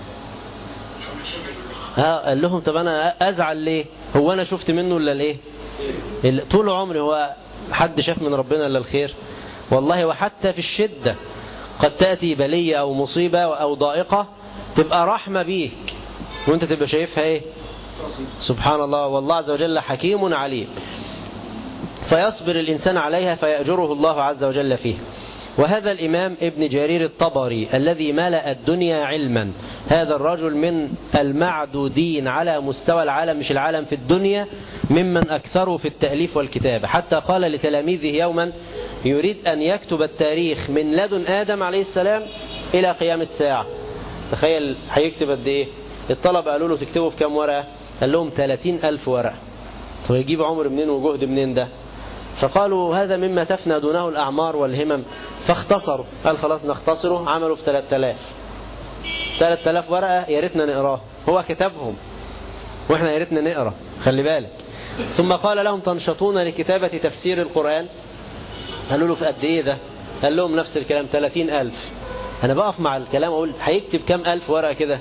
ها قال لهم طب أنا أزعل ليه هو أنا شفت منه إلا الإيه طول عمري هو حد شاف من ربنا إلا الخير والله وحتى في الشدة قد تأتي بلية أو مصيبة أو ضائقة تبقى رحمة بيك وانت تبقى شايفها ايه سبحان الله والله عز وجل حكيم عليم فيصبر الإنسان عليها فيأجره الله عز وجل فيه وهذا الإمام ابن جرير الطبري الذي ملأ الدنيا علما هذا الرجل من المعدودين على مستوى العالم مش العالم في الدنيا ممن أكثروا في التأليف والكتابة حتى قال لتلاميذه يوما يريد أن يكتب التاريخ من لدن آدم عليه السلام إلى قيام الساعة تخيل هيكتب قد إيه الطلبة قالوا له تكتبه في كام ورقة قال لهم 30 ألف ورقة طب يجيب عمر منين وجهد منين ده فقالوا هذا مما تفنى دونه الأعمار والهمم فاختصروا قال خلاص نختصره عملوا في 3000 3000 ورقة يا ريتنا نقراه هو كتبهم واحنا يا ريتنا نقرا خلي بالك ثم قال لهم تنشطون لكتابة تفسير القرآن قالوا له في قد ايه ده قال لهم نفس الكلام 30000 انا بقف مع الكلام اقول هيكتب كام ألف ورقة كده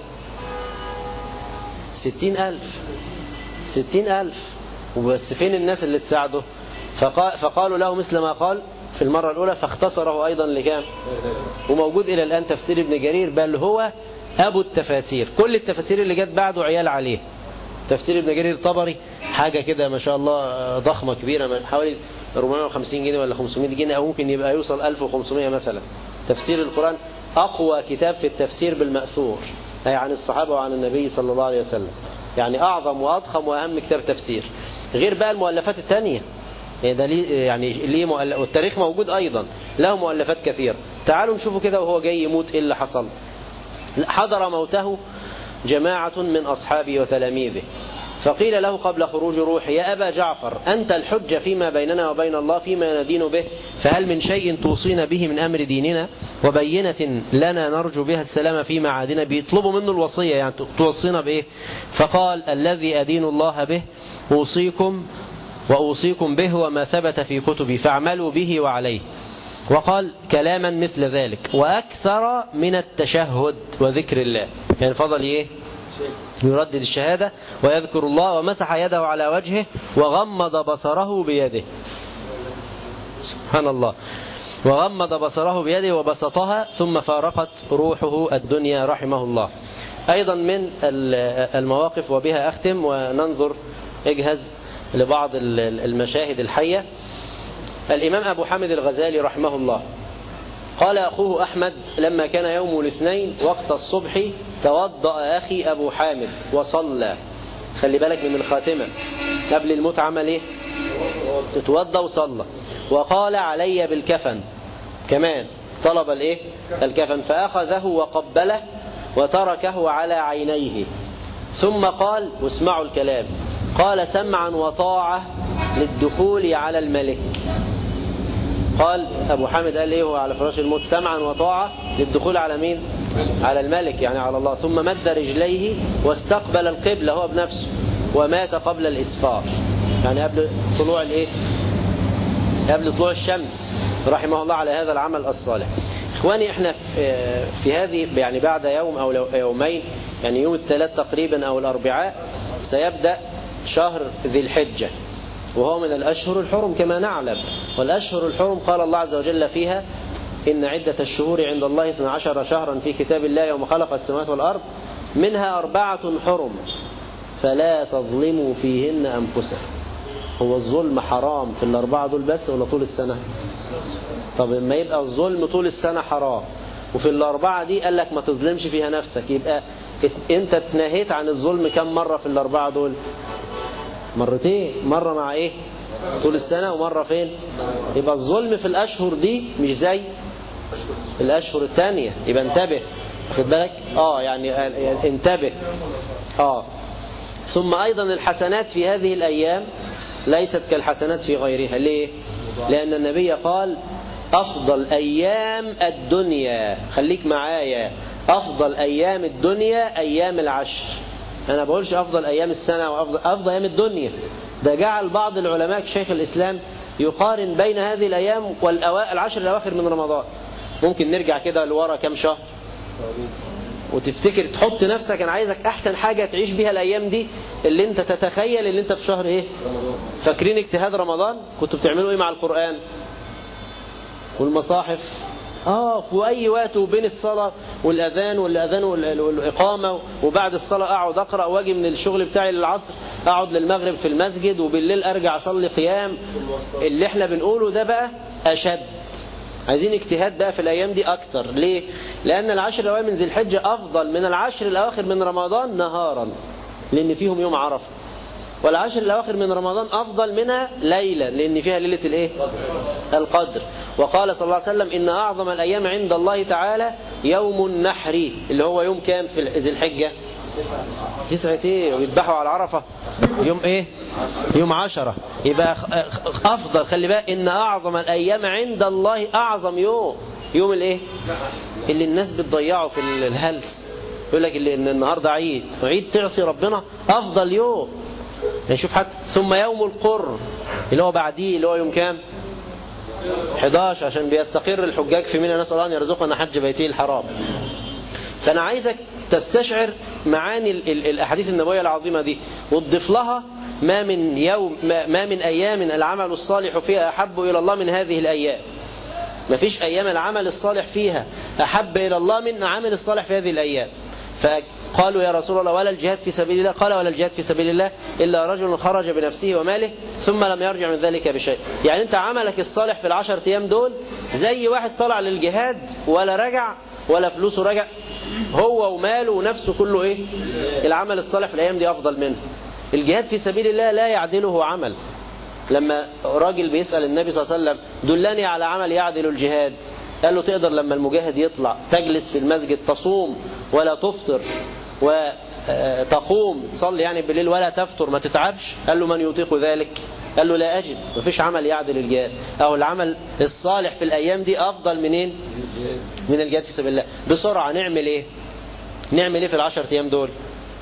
ستين ألف ستين ألف وبس فين الناس اللي تساعده فقال فقالوا له مثل ما قال في المرة الأولى فاختصره أيضا لكام وموجود إلى الآن تفسير ابن جرير بل هو أبو التفاسير كل التفاسير اللي جت بعده عيال عليه تفسير ابن جرير الطبري حاجة كده ما شاء الله ضخمة كبيرة حوالي 450 جنيه ولا 500 جنيه أو ممكن يبقى يوصل 1500 مثلا تفسير القرآن أقوى كتاب في التفسير بالمأثور أي عن الصحابة وعن النبي صلى الله عليه وسلم يعني أعظم وأضخم وأهم كتاب تفسير غير بقى المؤلفات الثانية يعني ده ليه يعني ليه مؤلف والتاريخ موجود أيضا له مؤلفات كثيرة تعالوا نشوفوا كده وهو جاي يموت إيه اللي حصل حضر موته جماعة من أصحابه وتلاميذه فقيل له قبل خروج روحه يا أبا جعفر أنت الحجة فيما بيننا وبين الله فيما ندين به فهل من شيء توصينا به من أمر ديننا وبينة لنا نرجو بها السلام في معادنا بيطلبوا منه الوصية يعني توصينا بإيه فقال الذي أدين الله به أوصيكم وأوصيكم به وما ثبت في كتبي فاعملوا به وعليه وقال كلاما مثل ذلك وأكثر من التشهد وذكر الله يعني فضل إيه يردد الشهادة ويذكر الله ومسح يده على وجهه وغمض بصره بيده سبحان الله وغمض بصره بيده وبسطها ثم فارقت روحه الدنيا رحمه الله أيضا من المواقف وبها أختم وننظر اجهز لبعض المشاهد الحية الإمام أبو حامد الغزالي رحمه الله قال أخوه أحمد لما كان يوم الاثنين وقت الصبح توضأ أخي أبو حامد وصلى خلي بالك من الخاتمة قبل الموت عمل إيه تتوضأ وصلى وقال علي بالكفن كمان طلب الإيه الكفن فأخذه وقبله وتركه على عينيه ثم قال واسمعوا الكلام قال سمعا وطاعة للدخول على الملك قال أبو حامد قال إيه هو على فراش الموت سمعا وطاعة للدخول على مين على الملك يعني على الله ثم مد رجليه واستقبل القبلة هو بنفسه ومات قبل الإسفار يعني قبل طلوع الإيه قبل طلوع الشمس رحمه الله على هذا العمل الصالح إخواني إحنا في, في هذه يعني بعد يوم أو يومين يعني يوم الثلاث تقريبا أو الأربعاء سيبدأ شهر ذي الحجة وهو من الأشهر الحرم كما نعلم والأشهر الحرم قال الله عز وجل فيها إن عدة الشهور عند الله 12 شهرا في كتاب الله يوم خلق السماوات والأرض منها أربعة حرم فلا تظلموا فيهن أنفسكم هو الظلم حرام في الأربعة دول بس ولا طول السنة طب لما يبقى الظلم طول السنة حرام وفي الأربعة دي قال لك ما تظلمش فيها نفسك يبقى انت اتنهيت عن الظلم كم مرة في الأربعة دول مرتين مرة مع ايه طول السنة ومرة فين يبقى الظلم في الأشهر دي مش زي الأشهر الثانية يبقى انتبه واخد بالك اه يعني انتبه اه ثم أيضا الحسنات في هذه الأيام ليست كالحسنات في غيرها ليه لأن النبي قال أفضل أيام الدنيا خليك معايا أفضل أيام الدنيا أيام العشر أنا بقولش أفضل أيام السنة وأفضل أفضل أيام الدنيا ده جعل بعض العلماء شيخ الإسلام يقارن بين هذه الأيام والعشر الأواخر من رمضان ممكن نرجع كده لورا كام شهر وتفتكر تحط نفسك أنا عايزك أحسن حاجة تعيش بيها الأيام دي اللي أنت تتخيل اللي أنت في شهر إيه فاكرين اجتهاد رمضان كنتوا بتعملوا إيه مع القرآن والمصاحف اه في اي وقت وبين الصلاه والاذان والاذان والاقامه وبعد الصلاه اقعد اقرا واجي من الشغل بتاعي للعصر اقعد للمغرب في المسجد وبالليل ارجع اصلي قيام اللي احنا بنقوله ده بقى اشد عايزين اجتهاد بقى في الايام دي اكتر ليه لان العشر الاوائل من ذي الحجه افضل من العشر الاواخر من رمضان نهارا لان فيهم يوم عرفه والعشر الأواخر من رمضان أفضل منها ليلة لأن فيها ليلة الإيه؟ القدر وقال صلى الله عليه وسلم إن أعظم الأيام عند الله تعالى يوم النحر اللي هو يوم كام في ذي الحجة تسعة ايه ويذبحوا على عرفة يوم ايه يوم عشرة يبقى افضل خلي بالك ان اعظم الايام عند الله اعظم يوم يوم الايه اللي الناس بتضيعه في الهلس يقول لك اللي ان النهارده عيد وعيد تعصي ربنا افضل يوم نشوف حتى ثم يوم القر اللي هو بعديه اللي هو يوم كام 11 عشان بيستقر الحجاج في منى نسأل الله أن يرزقنا حج بيته الحرام فأنا عايزك تستشعر معاني الأحاديث النبوية العظيمة دي وتضيف لها ما من يوم ما من أيام العمل الصالح فيها أحب إلى الله من هذه الأيام ما فيش أيام العمل الصالح فيها أحب إلى الله من عمل الصالح في هذه الأيام فقالوا يا رسول الله ولا الجهاد في سبيل الله قال ولا الجهاد في سبيل الله إلا رجل خرج بنفسه وماله ثم لم يرجع من ذلك بشيء يعني أنت عملك الصالح في العشر أيام دول زي واحد طلع للجهاد ولا رجع ولا فلوسه رجع هو وماله ونفسه كله إيه العمل الصالح في الأيام دي أفضل منه الجهاد في سبيل الله لا يعدله عمل لما راجل بيسأل النبي صلى الله عليه وسلم دلني على عمل يعدل الجهاد قال له تقدر لما المجاهد يطلع تجلس في المسجد تصوم ولا تفطر وتقوم تصلي يعني بالليل ولا تفطر ما تتعبش قال له من يطيق ذلك قال له لا أجد مفيش عمل يعدل الجهاد أو العمل الصالح في الأيام دي أفضل منين من الجهاد في سبيل الله بسرعة نعمل إيه نعمل إيه في العشر أيام دول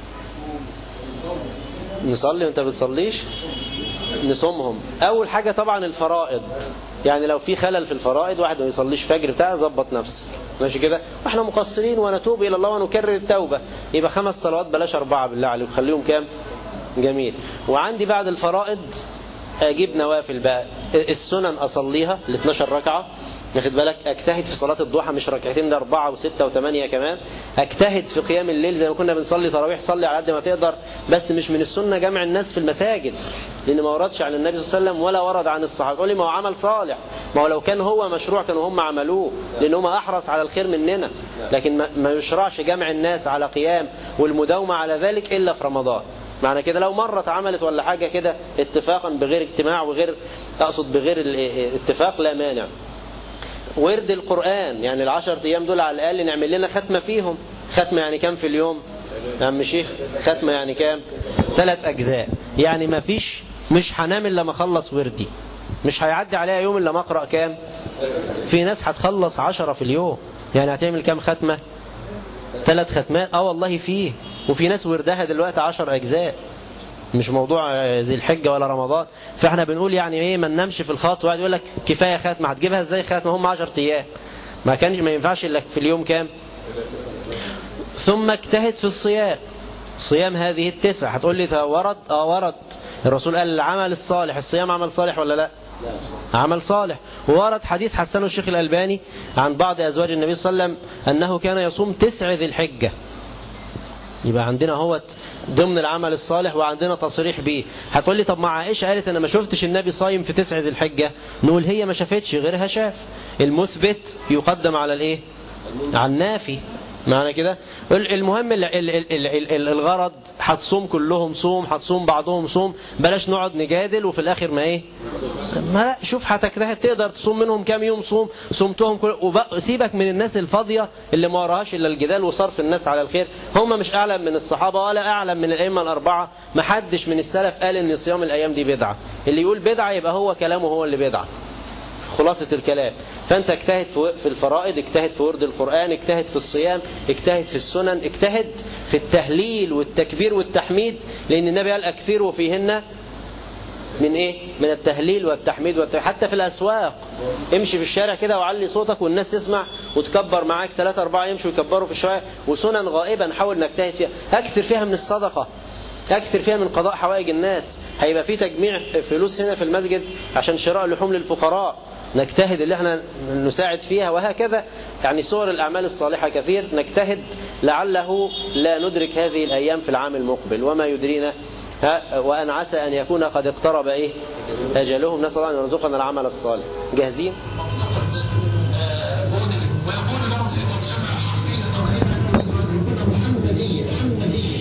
نصلي وانت بتصليش نصومهم اول حاجة طبعا الفرائض يعني لو في خلل في الفرائض واحد ما يصليش فجر بتاع ظبط نفسك ماشي كده واحنا مقصرين ونتوب الى الله ونكرر التوبة يبقى خمس صلوات بلاش اربعة بالله عليك خليهم كام جميل وعندي بعد الفرائض اجيب نوافل بقى السنن اصليها ال 12 ركعة واخد بالك اجتهد في صلاة الضحى مش ركعتين ده أربعة وستة وثمانية كمان اجتهد في قيام الليل زي ما كنا بنصلي تراويح صلي على قد ما تقدر بس مش من السنة جمع الناس في المساجد لأن ما وردش عن النبي صلى الله عليه وسلم ولا ورد عن الصحابة تقول لي ما هو عمل صالح ما هو لو كان هو مشروع كانوا هم عملوه لأن هم أحرص على الخير مننا لكن ما- ما يشرعش جمع الناس على قيام والمداومة على ذلك إلا في رمضان معنى كده لو مرة اتعملت ولا حاجة كده اتفاقا بغير اجتماع وغير أقصد بغير ال- اتفاق لا مانع ورد القرآن يعني العشر أيام دول على الأقل نعمل لنا ختمة فيهم ختمة يعني كام في اليوم يا عم شيخ ختمة يعني كام ثلاث أجزاء يعني ما فيش مش هنام إلا ما أخلص وردي مش هيعدي عليها يوم إلا ما أقرأ كام في ناس هتخلص عشرة في اليوم يعني هتعمل كام ختمة ثلاث ختمات اه والله فيه وفي ناس وردها دلوقتي عشر أجزاء مش موضوع آه، ذي الحجة ولا رمضان فاحنا بنقول يعني ايه ما ننامش في الخط واحد يقول لك كفاية ختمة هتجيبها ازاي ختمة هم 10 ايام ما كانش ما ينفعش الا في اليوم كام ثم اجتهد في الصيام صيام هذه التسع هتقول لي ده ورد اه ورد الرسول قال العمل الصالح الصيام عمل صالح ولا لا عمل صالح وورد حديث حسنه الشيخ الألباني عن بعض أزواج النبي صلى الله عليه وسلم أنه كان يصوم تسع ذي الحجة يبقى عندنا هو ضمن العمل الصالح وعندنا تصريح به هتقول لي طب مع عائشة قالت انا ما شفتش النبي صايم في تسع ذي الحجة نقول هي ما شافتش غيرها شاف المثبت يقدم على الايه على النافي معنى كده المهم ال- ال- ال- ال- ال- الغرض هتصوم كلهم صوم هتصوم بعضهم صوم بلاش نقعد نجادل وفي الاخر ما ايه ما لا شوف هتجتهد تقدر تصوم منهم كام يوم صوم صمتهم كل وبق- سيبك من الناس الفاضيه اللي ما وراهاش الا الجدال وصرف الناس على الخير هم مش اعلم من الصحابه ولا اعلم من الائمه الاربعه ما حدش من السلف قال ان صيام الايام دي بدعه اللي يقول بدعه يبقى هو كلامه هو اللي بدعه خلاصة الكلام فأنت اجتهد في في الفرائض اجتهد في ورد القرآن اجتهد في الصيام اجتهد في السنن اجتهد في التهليل والتكبير والتحميد لأن النبي قال أكثروا فيهن من ايه من التهليل والتحميد والت... حتى في الاسواق امشي في الشارع كده وعلي صوتك والناس تسمع وتكبر معاك ثلاثة أربعة يمشوا يكبروا في الشوارع وسنن غائبا حاول نجتهد فيها أكثر فيها من الصدقة أكثر فيها من قضاء حوائج الناس هيبقى في تجميع فلوس هنا في المسجد عشان شراء لحوم للفقراء نجتهد اللي احنا نساعد فيها وهكذا يعني صور الأعمال الصالحة كثير نجتهد لعله لا ندرك هذه الأيام في العام المقبل وما يدرينا ها وأن عسى أن يكون قد اقترب إيه أجلهم نسأل الله أن يرزقنا العمل الصالح جاهزين ويقول له في ترجمة حرفية تقريبا يقول محمدية محمدية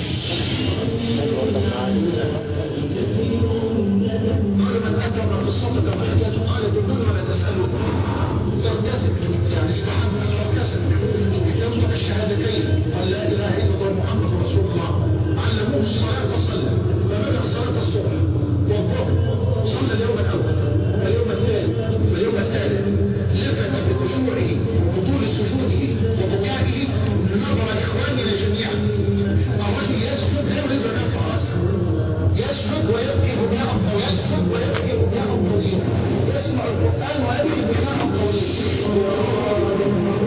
قال من أتى بقصتك وحكايته قال دلوني ولا تسألون يغتسل يعني استحب أن يغتسل ينطق الشهادتين قال لا إله إلا الله محمد رسول الله علموه الصلاة فصلى فبدأ صلاة الصبح والظهر صلى اليوم الأول واليوم الثاني واليوم الثالث لفت بخشوعه وطول سجوده وبكائه نظر إخواننا جميعا الرجل يسجد لا يريد أن يرفع رأسه يسجد ويبكي بكاء طويل يسجد ويبكي بكاء طويل يسمع القرآن ويبكي بكاء طويل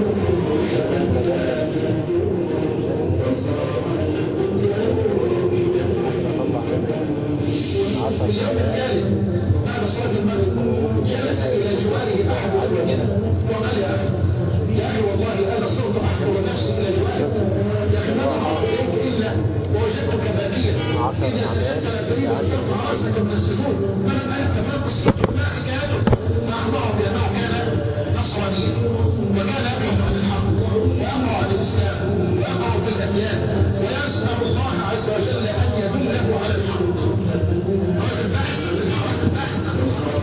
في اليوم الثالث بعد صلاة المغرب جلس إلى جواره أحد أبنائنا وقال يا أخي يا أخي والله أنا صرت أحضر نفسي إلى جوارك يا أخي ما نظرت إليك إلا ووجدتك باكيا إذا سجدت لا تريد أن ترفع رأسك من السجود فلم أنت ما قصته ما حكايته فأخبره بأنه كان نصرانيا وكان يبحث عن الحق ويقرأ عن الإسلام ويقرأ في الأديان ويسأل الله عز وجل أن يدله على الحق رجل باحث عن الحق رجل باحث عن الحق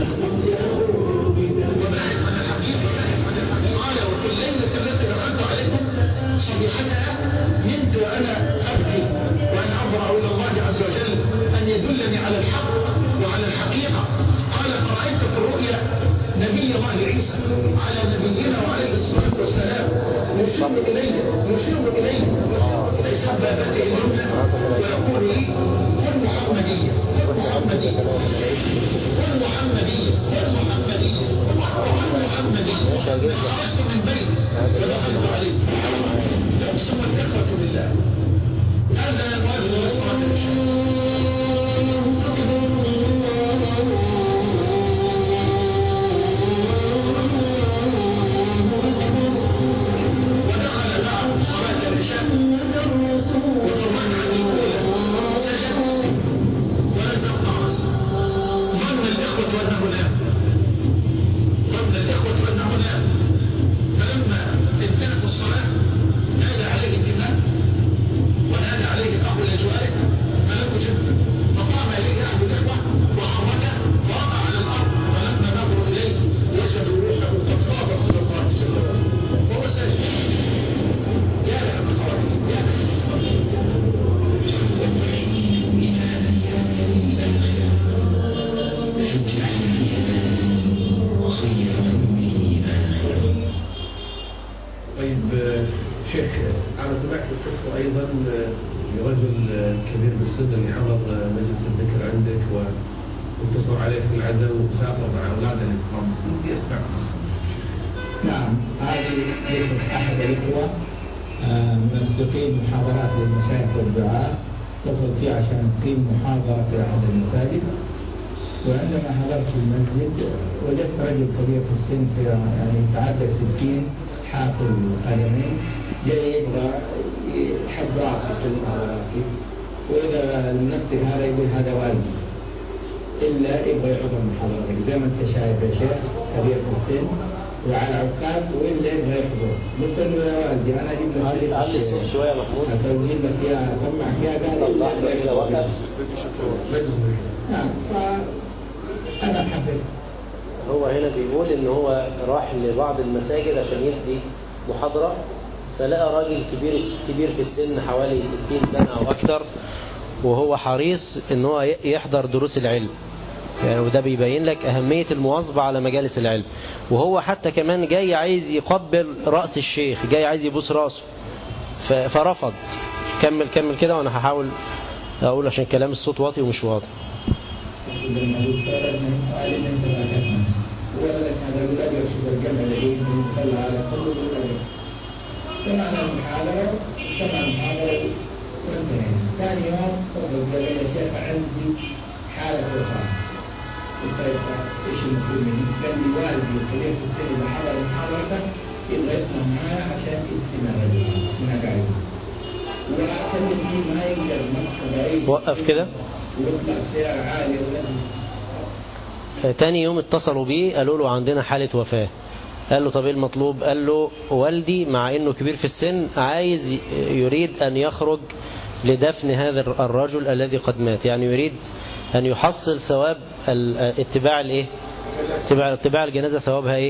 وباحث عن الحقيقة باحث عن الحقيقة قال وفي الليلة التي دخلت عليكم صبيحتها نمت وأنا أبكي وأنا أضرع إلى الله عز وجل أن يدلني على الحق وعلى الحقيقة قال فرأيت في الرؤيا نبي الله عيسى على نبينا وعليه الصلاة والسلام يشير إلي يشير إلي يشير إلي سبابته اليمنى ويقول لي كن محمدية كن محمدية كن محمدية كن محمدية كن محمدية خرجت من بيتي ودخلت عليه يقسم الإخوة بالله هذا المؤذن لصلاة العشاء كان رجل كبير بالسن يحضر مجلس الذكر عندك واتصلوا عليه في العزاء وسافر مع اولاده الكرام ودي اسمع قصه. نعم هذه ليست احد الاخوه آه، من تقيم محاضرات للمشايخ والدعاء اتصل فيه عشان تقيم محاضره في احد المساجد وعندما حضرت في المسجد وجدت رجل كبير في السن في يعني يتعدى 60 حافل قدمين جاي يبغى يحب راسي يسلم على راسي واذا المنسق هذا يقول هذا والدي الا يبغى يحضر محاضرتك زي ما انت شايف يا شيخ كبير في السن وعلى عكاز والا يبغى يحضر قلت له يا والدي انا اجيب لك علي علي الصوت شوية محمود اسوي لك اياها اسمعك اياها قال طب لحظة كده وقف مجلس الذكر. نعم فانا حبيت هو هنا بيقول ان هو راح لبعض المساجد عشان يدي محاضرة فلقى راجل كبير كبير في السن حوالي 60 سنة او اكتر وهو حريص ان هو ي- يحضر دروس العلم يعني وده بيبين لك أهمية المواظبة على مجالس العلم وهو حتى كمان جاي عايز يقبل رأس الشيخ جاي عايز يبوس راسه ف- فرفض كمل كمل كده وانا هحاول اقول عشان كلام الصوت واطي ومش واضح لما يفترض من قال ان انت لا تفهم ولدك هذا الولد يرشد الجمع العيد من يصلى على كل الولد سمع المحاضرة سمع المحاضرة وانتهينا ثاني يوم اتصل قال لي يا شيخ عندي حالة وفاة قلت له ايش المطلوب مني؟ قال لي والدي الكبير في السن اذا حضر محاضرتك يبغى يسمع معايا عشان يدفن الرجل من اقاربه واكلم فيه ما يقدر مكه بعيد وقف كده. ويطلع سعر عالي ولازم آه، تاني يوم اتصلوا بيه قالوا له عندنا حالة وفاة قال له طب ايه المطلوب قال له والدي مع انه كبير في السن عايز ي- يريد ان يخرج لدفن هذا الر- الرجل الذي قد مات يعني يريد ان يحصل ثواب ال- آه، اتباع الايه اتباع اتباع الجنازة ثوابها ايه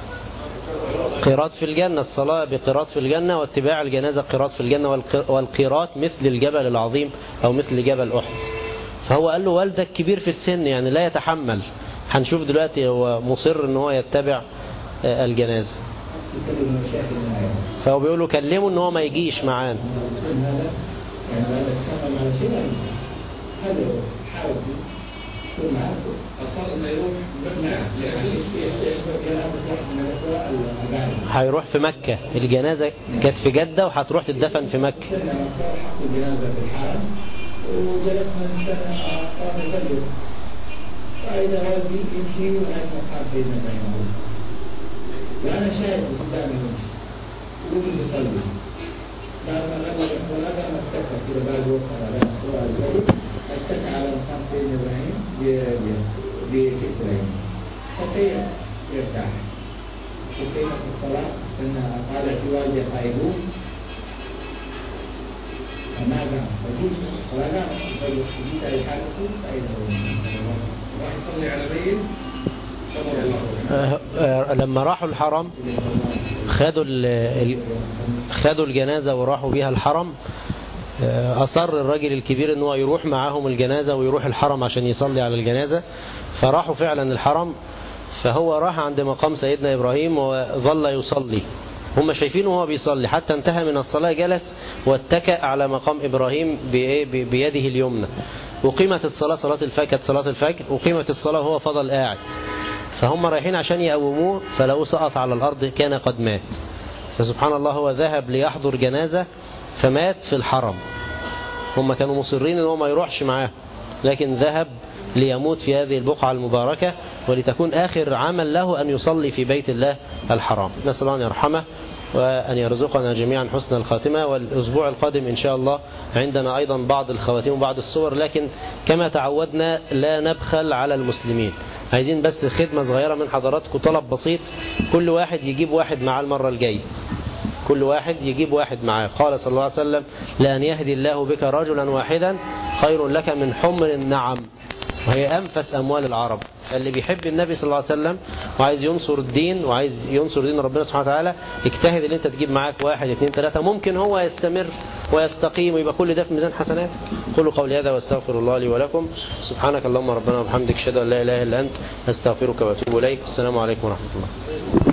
قيراط في الجنة الصلاة بقيراط في الجنة واتباع الجنازة قيراط في الجنة والق- والقيراط مثل الجبل العظيم أو مثل جبل أحد فهو قال له والدك كبير في السن يعني لا يتحمل هنشوف دلوقتي هو مصر ان هو يتبع آه، الجنازة يكلم مشاكل معايا فهو بيقول له كلمه ان هو ما يجيش معانا السن هذا يعني بعد سنة على شيء هذا هو حاول يكون معك أصلا إنه يروح نعم يأخذ واحد من الأخوة الأقارب هيروح في مكة الجنازة كانت في جدة وهتروح تدفن في مكة كنا مكة حطوا الجنازة في الحرم وجلسنا نستنى صلاة الفجر فإذا والدي يمشي لغاية مقام سيدنا إبراهيم عليه السلام وأنا شايف قدامي يمشي ويقوم يصلي بعد ما غلق الصلاة قام اتكى كده بعد وقت على صلاة الفجر اتكى على مقام سيدنا إبراهيم ب- ب- بكتفين فسير يرتاح وقيمة الصلاة استنى قال في والدي قائدون فما قام فقلت فلا قام فجيت أي حالته فإذا راح يصلي على ميت قبر الله آه، آه، لما راحوا الحرم خدوا ال- ال- خدوا الجنازة وراحوا بيها الحرم آه، أصر الراجل الكبير ان هو يروح معاهم الجنازة ويروح الحرم عشان يصلي على الجنازة فراحوا فعلا الحرم فهو راح عند مقام سيدنا إبراهيم وظل يصلي هم شايفينه وهو بيصلي حتى انتهى من الصلاة جلس واتكأ على مقام إبراهيم بإيه؟ ب- بيده اليمنى وقيمت الصلاة صلاة الفجر كانت صلاة الفجر وقيمت الصلاة وهو فضل قاعد فهم رايحين عشان يقوموه فلقوه سقط على الأرض كان قد مات فسبحان الله هو ذهب ليحضر جنازة فمات في الحرم هم كانوا مصرين ان هو ما يروحش معاه لكن ذهب ليموت في هذه البقعة المباركة ولتكون آخر عمل له أن يصلي في بيت الله الحرام نسأل الله أن يرحمه وأن يرزقنا جميعا حسن الخاتمة والأسبوع القادم إن شاء الله عندنا أيضا بعض الخواتيم وبعض الصور لكن كما تعودنا لا نبخل على المسلمين عايزين بس خدمة صغيرة من حضراتكم طلب بسيط كل واحد يجيب واحد معاه المرة الجاية كل واحد يجيب واحد معاه قال صلى الله عليه وسلم لأن يهدي الله بك رجلا واحدا خير لك من حمر النعم وهي أنفس أموال العرب فاللي بيحب النبي صلى الله عليه وسلم وعايز ينصر الدين وعايز ينصر دين ربنا سبحانه وتعالى اجتهد ان انت تجيب معاك واحد اثنين ثلاثة ممكن هو يستمر ويستقيم ويبقى كل ده في ميزان حسناتك قولوا قولي هذا واستغفر الله لي ولكم سبحانك اللهم ربنا وبحمدك اشهد ان لا اله الا انت استغفرك واتوب اليك السلام عليكم ورحمة الله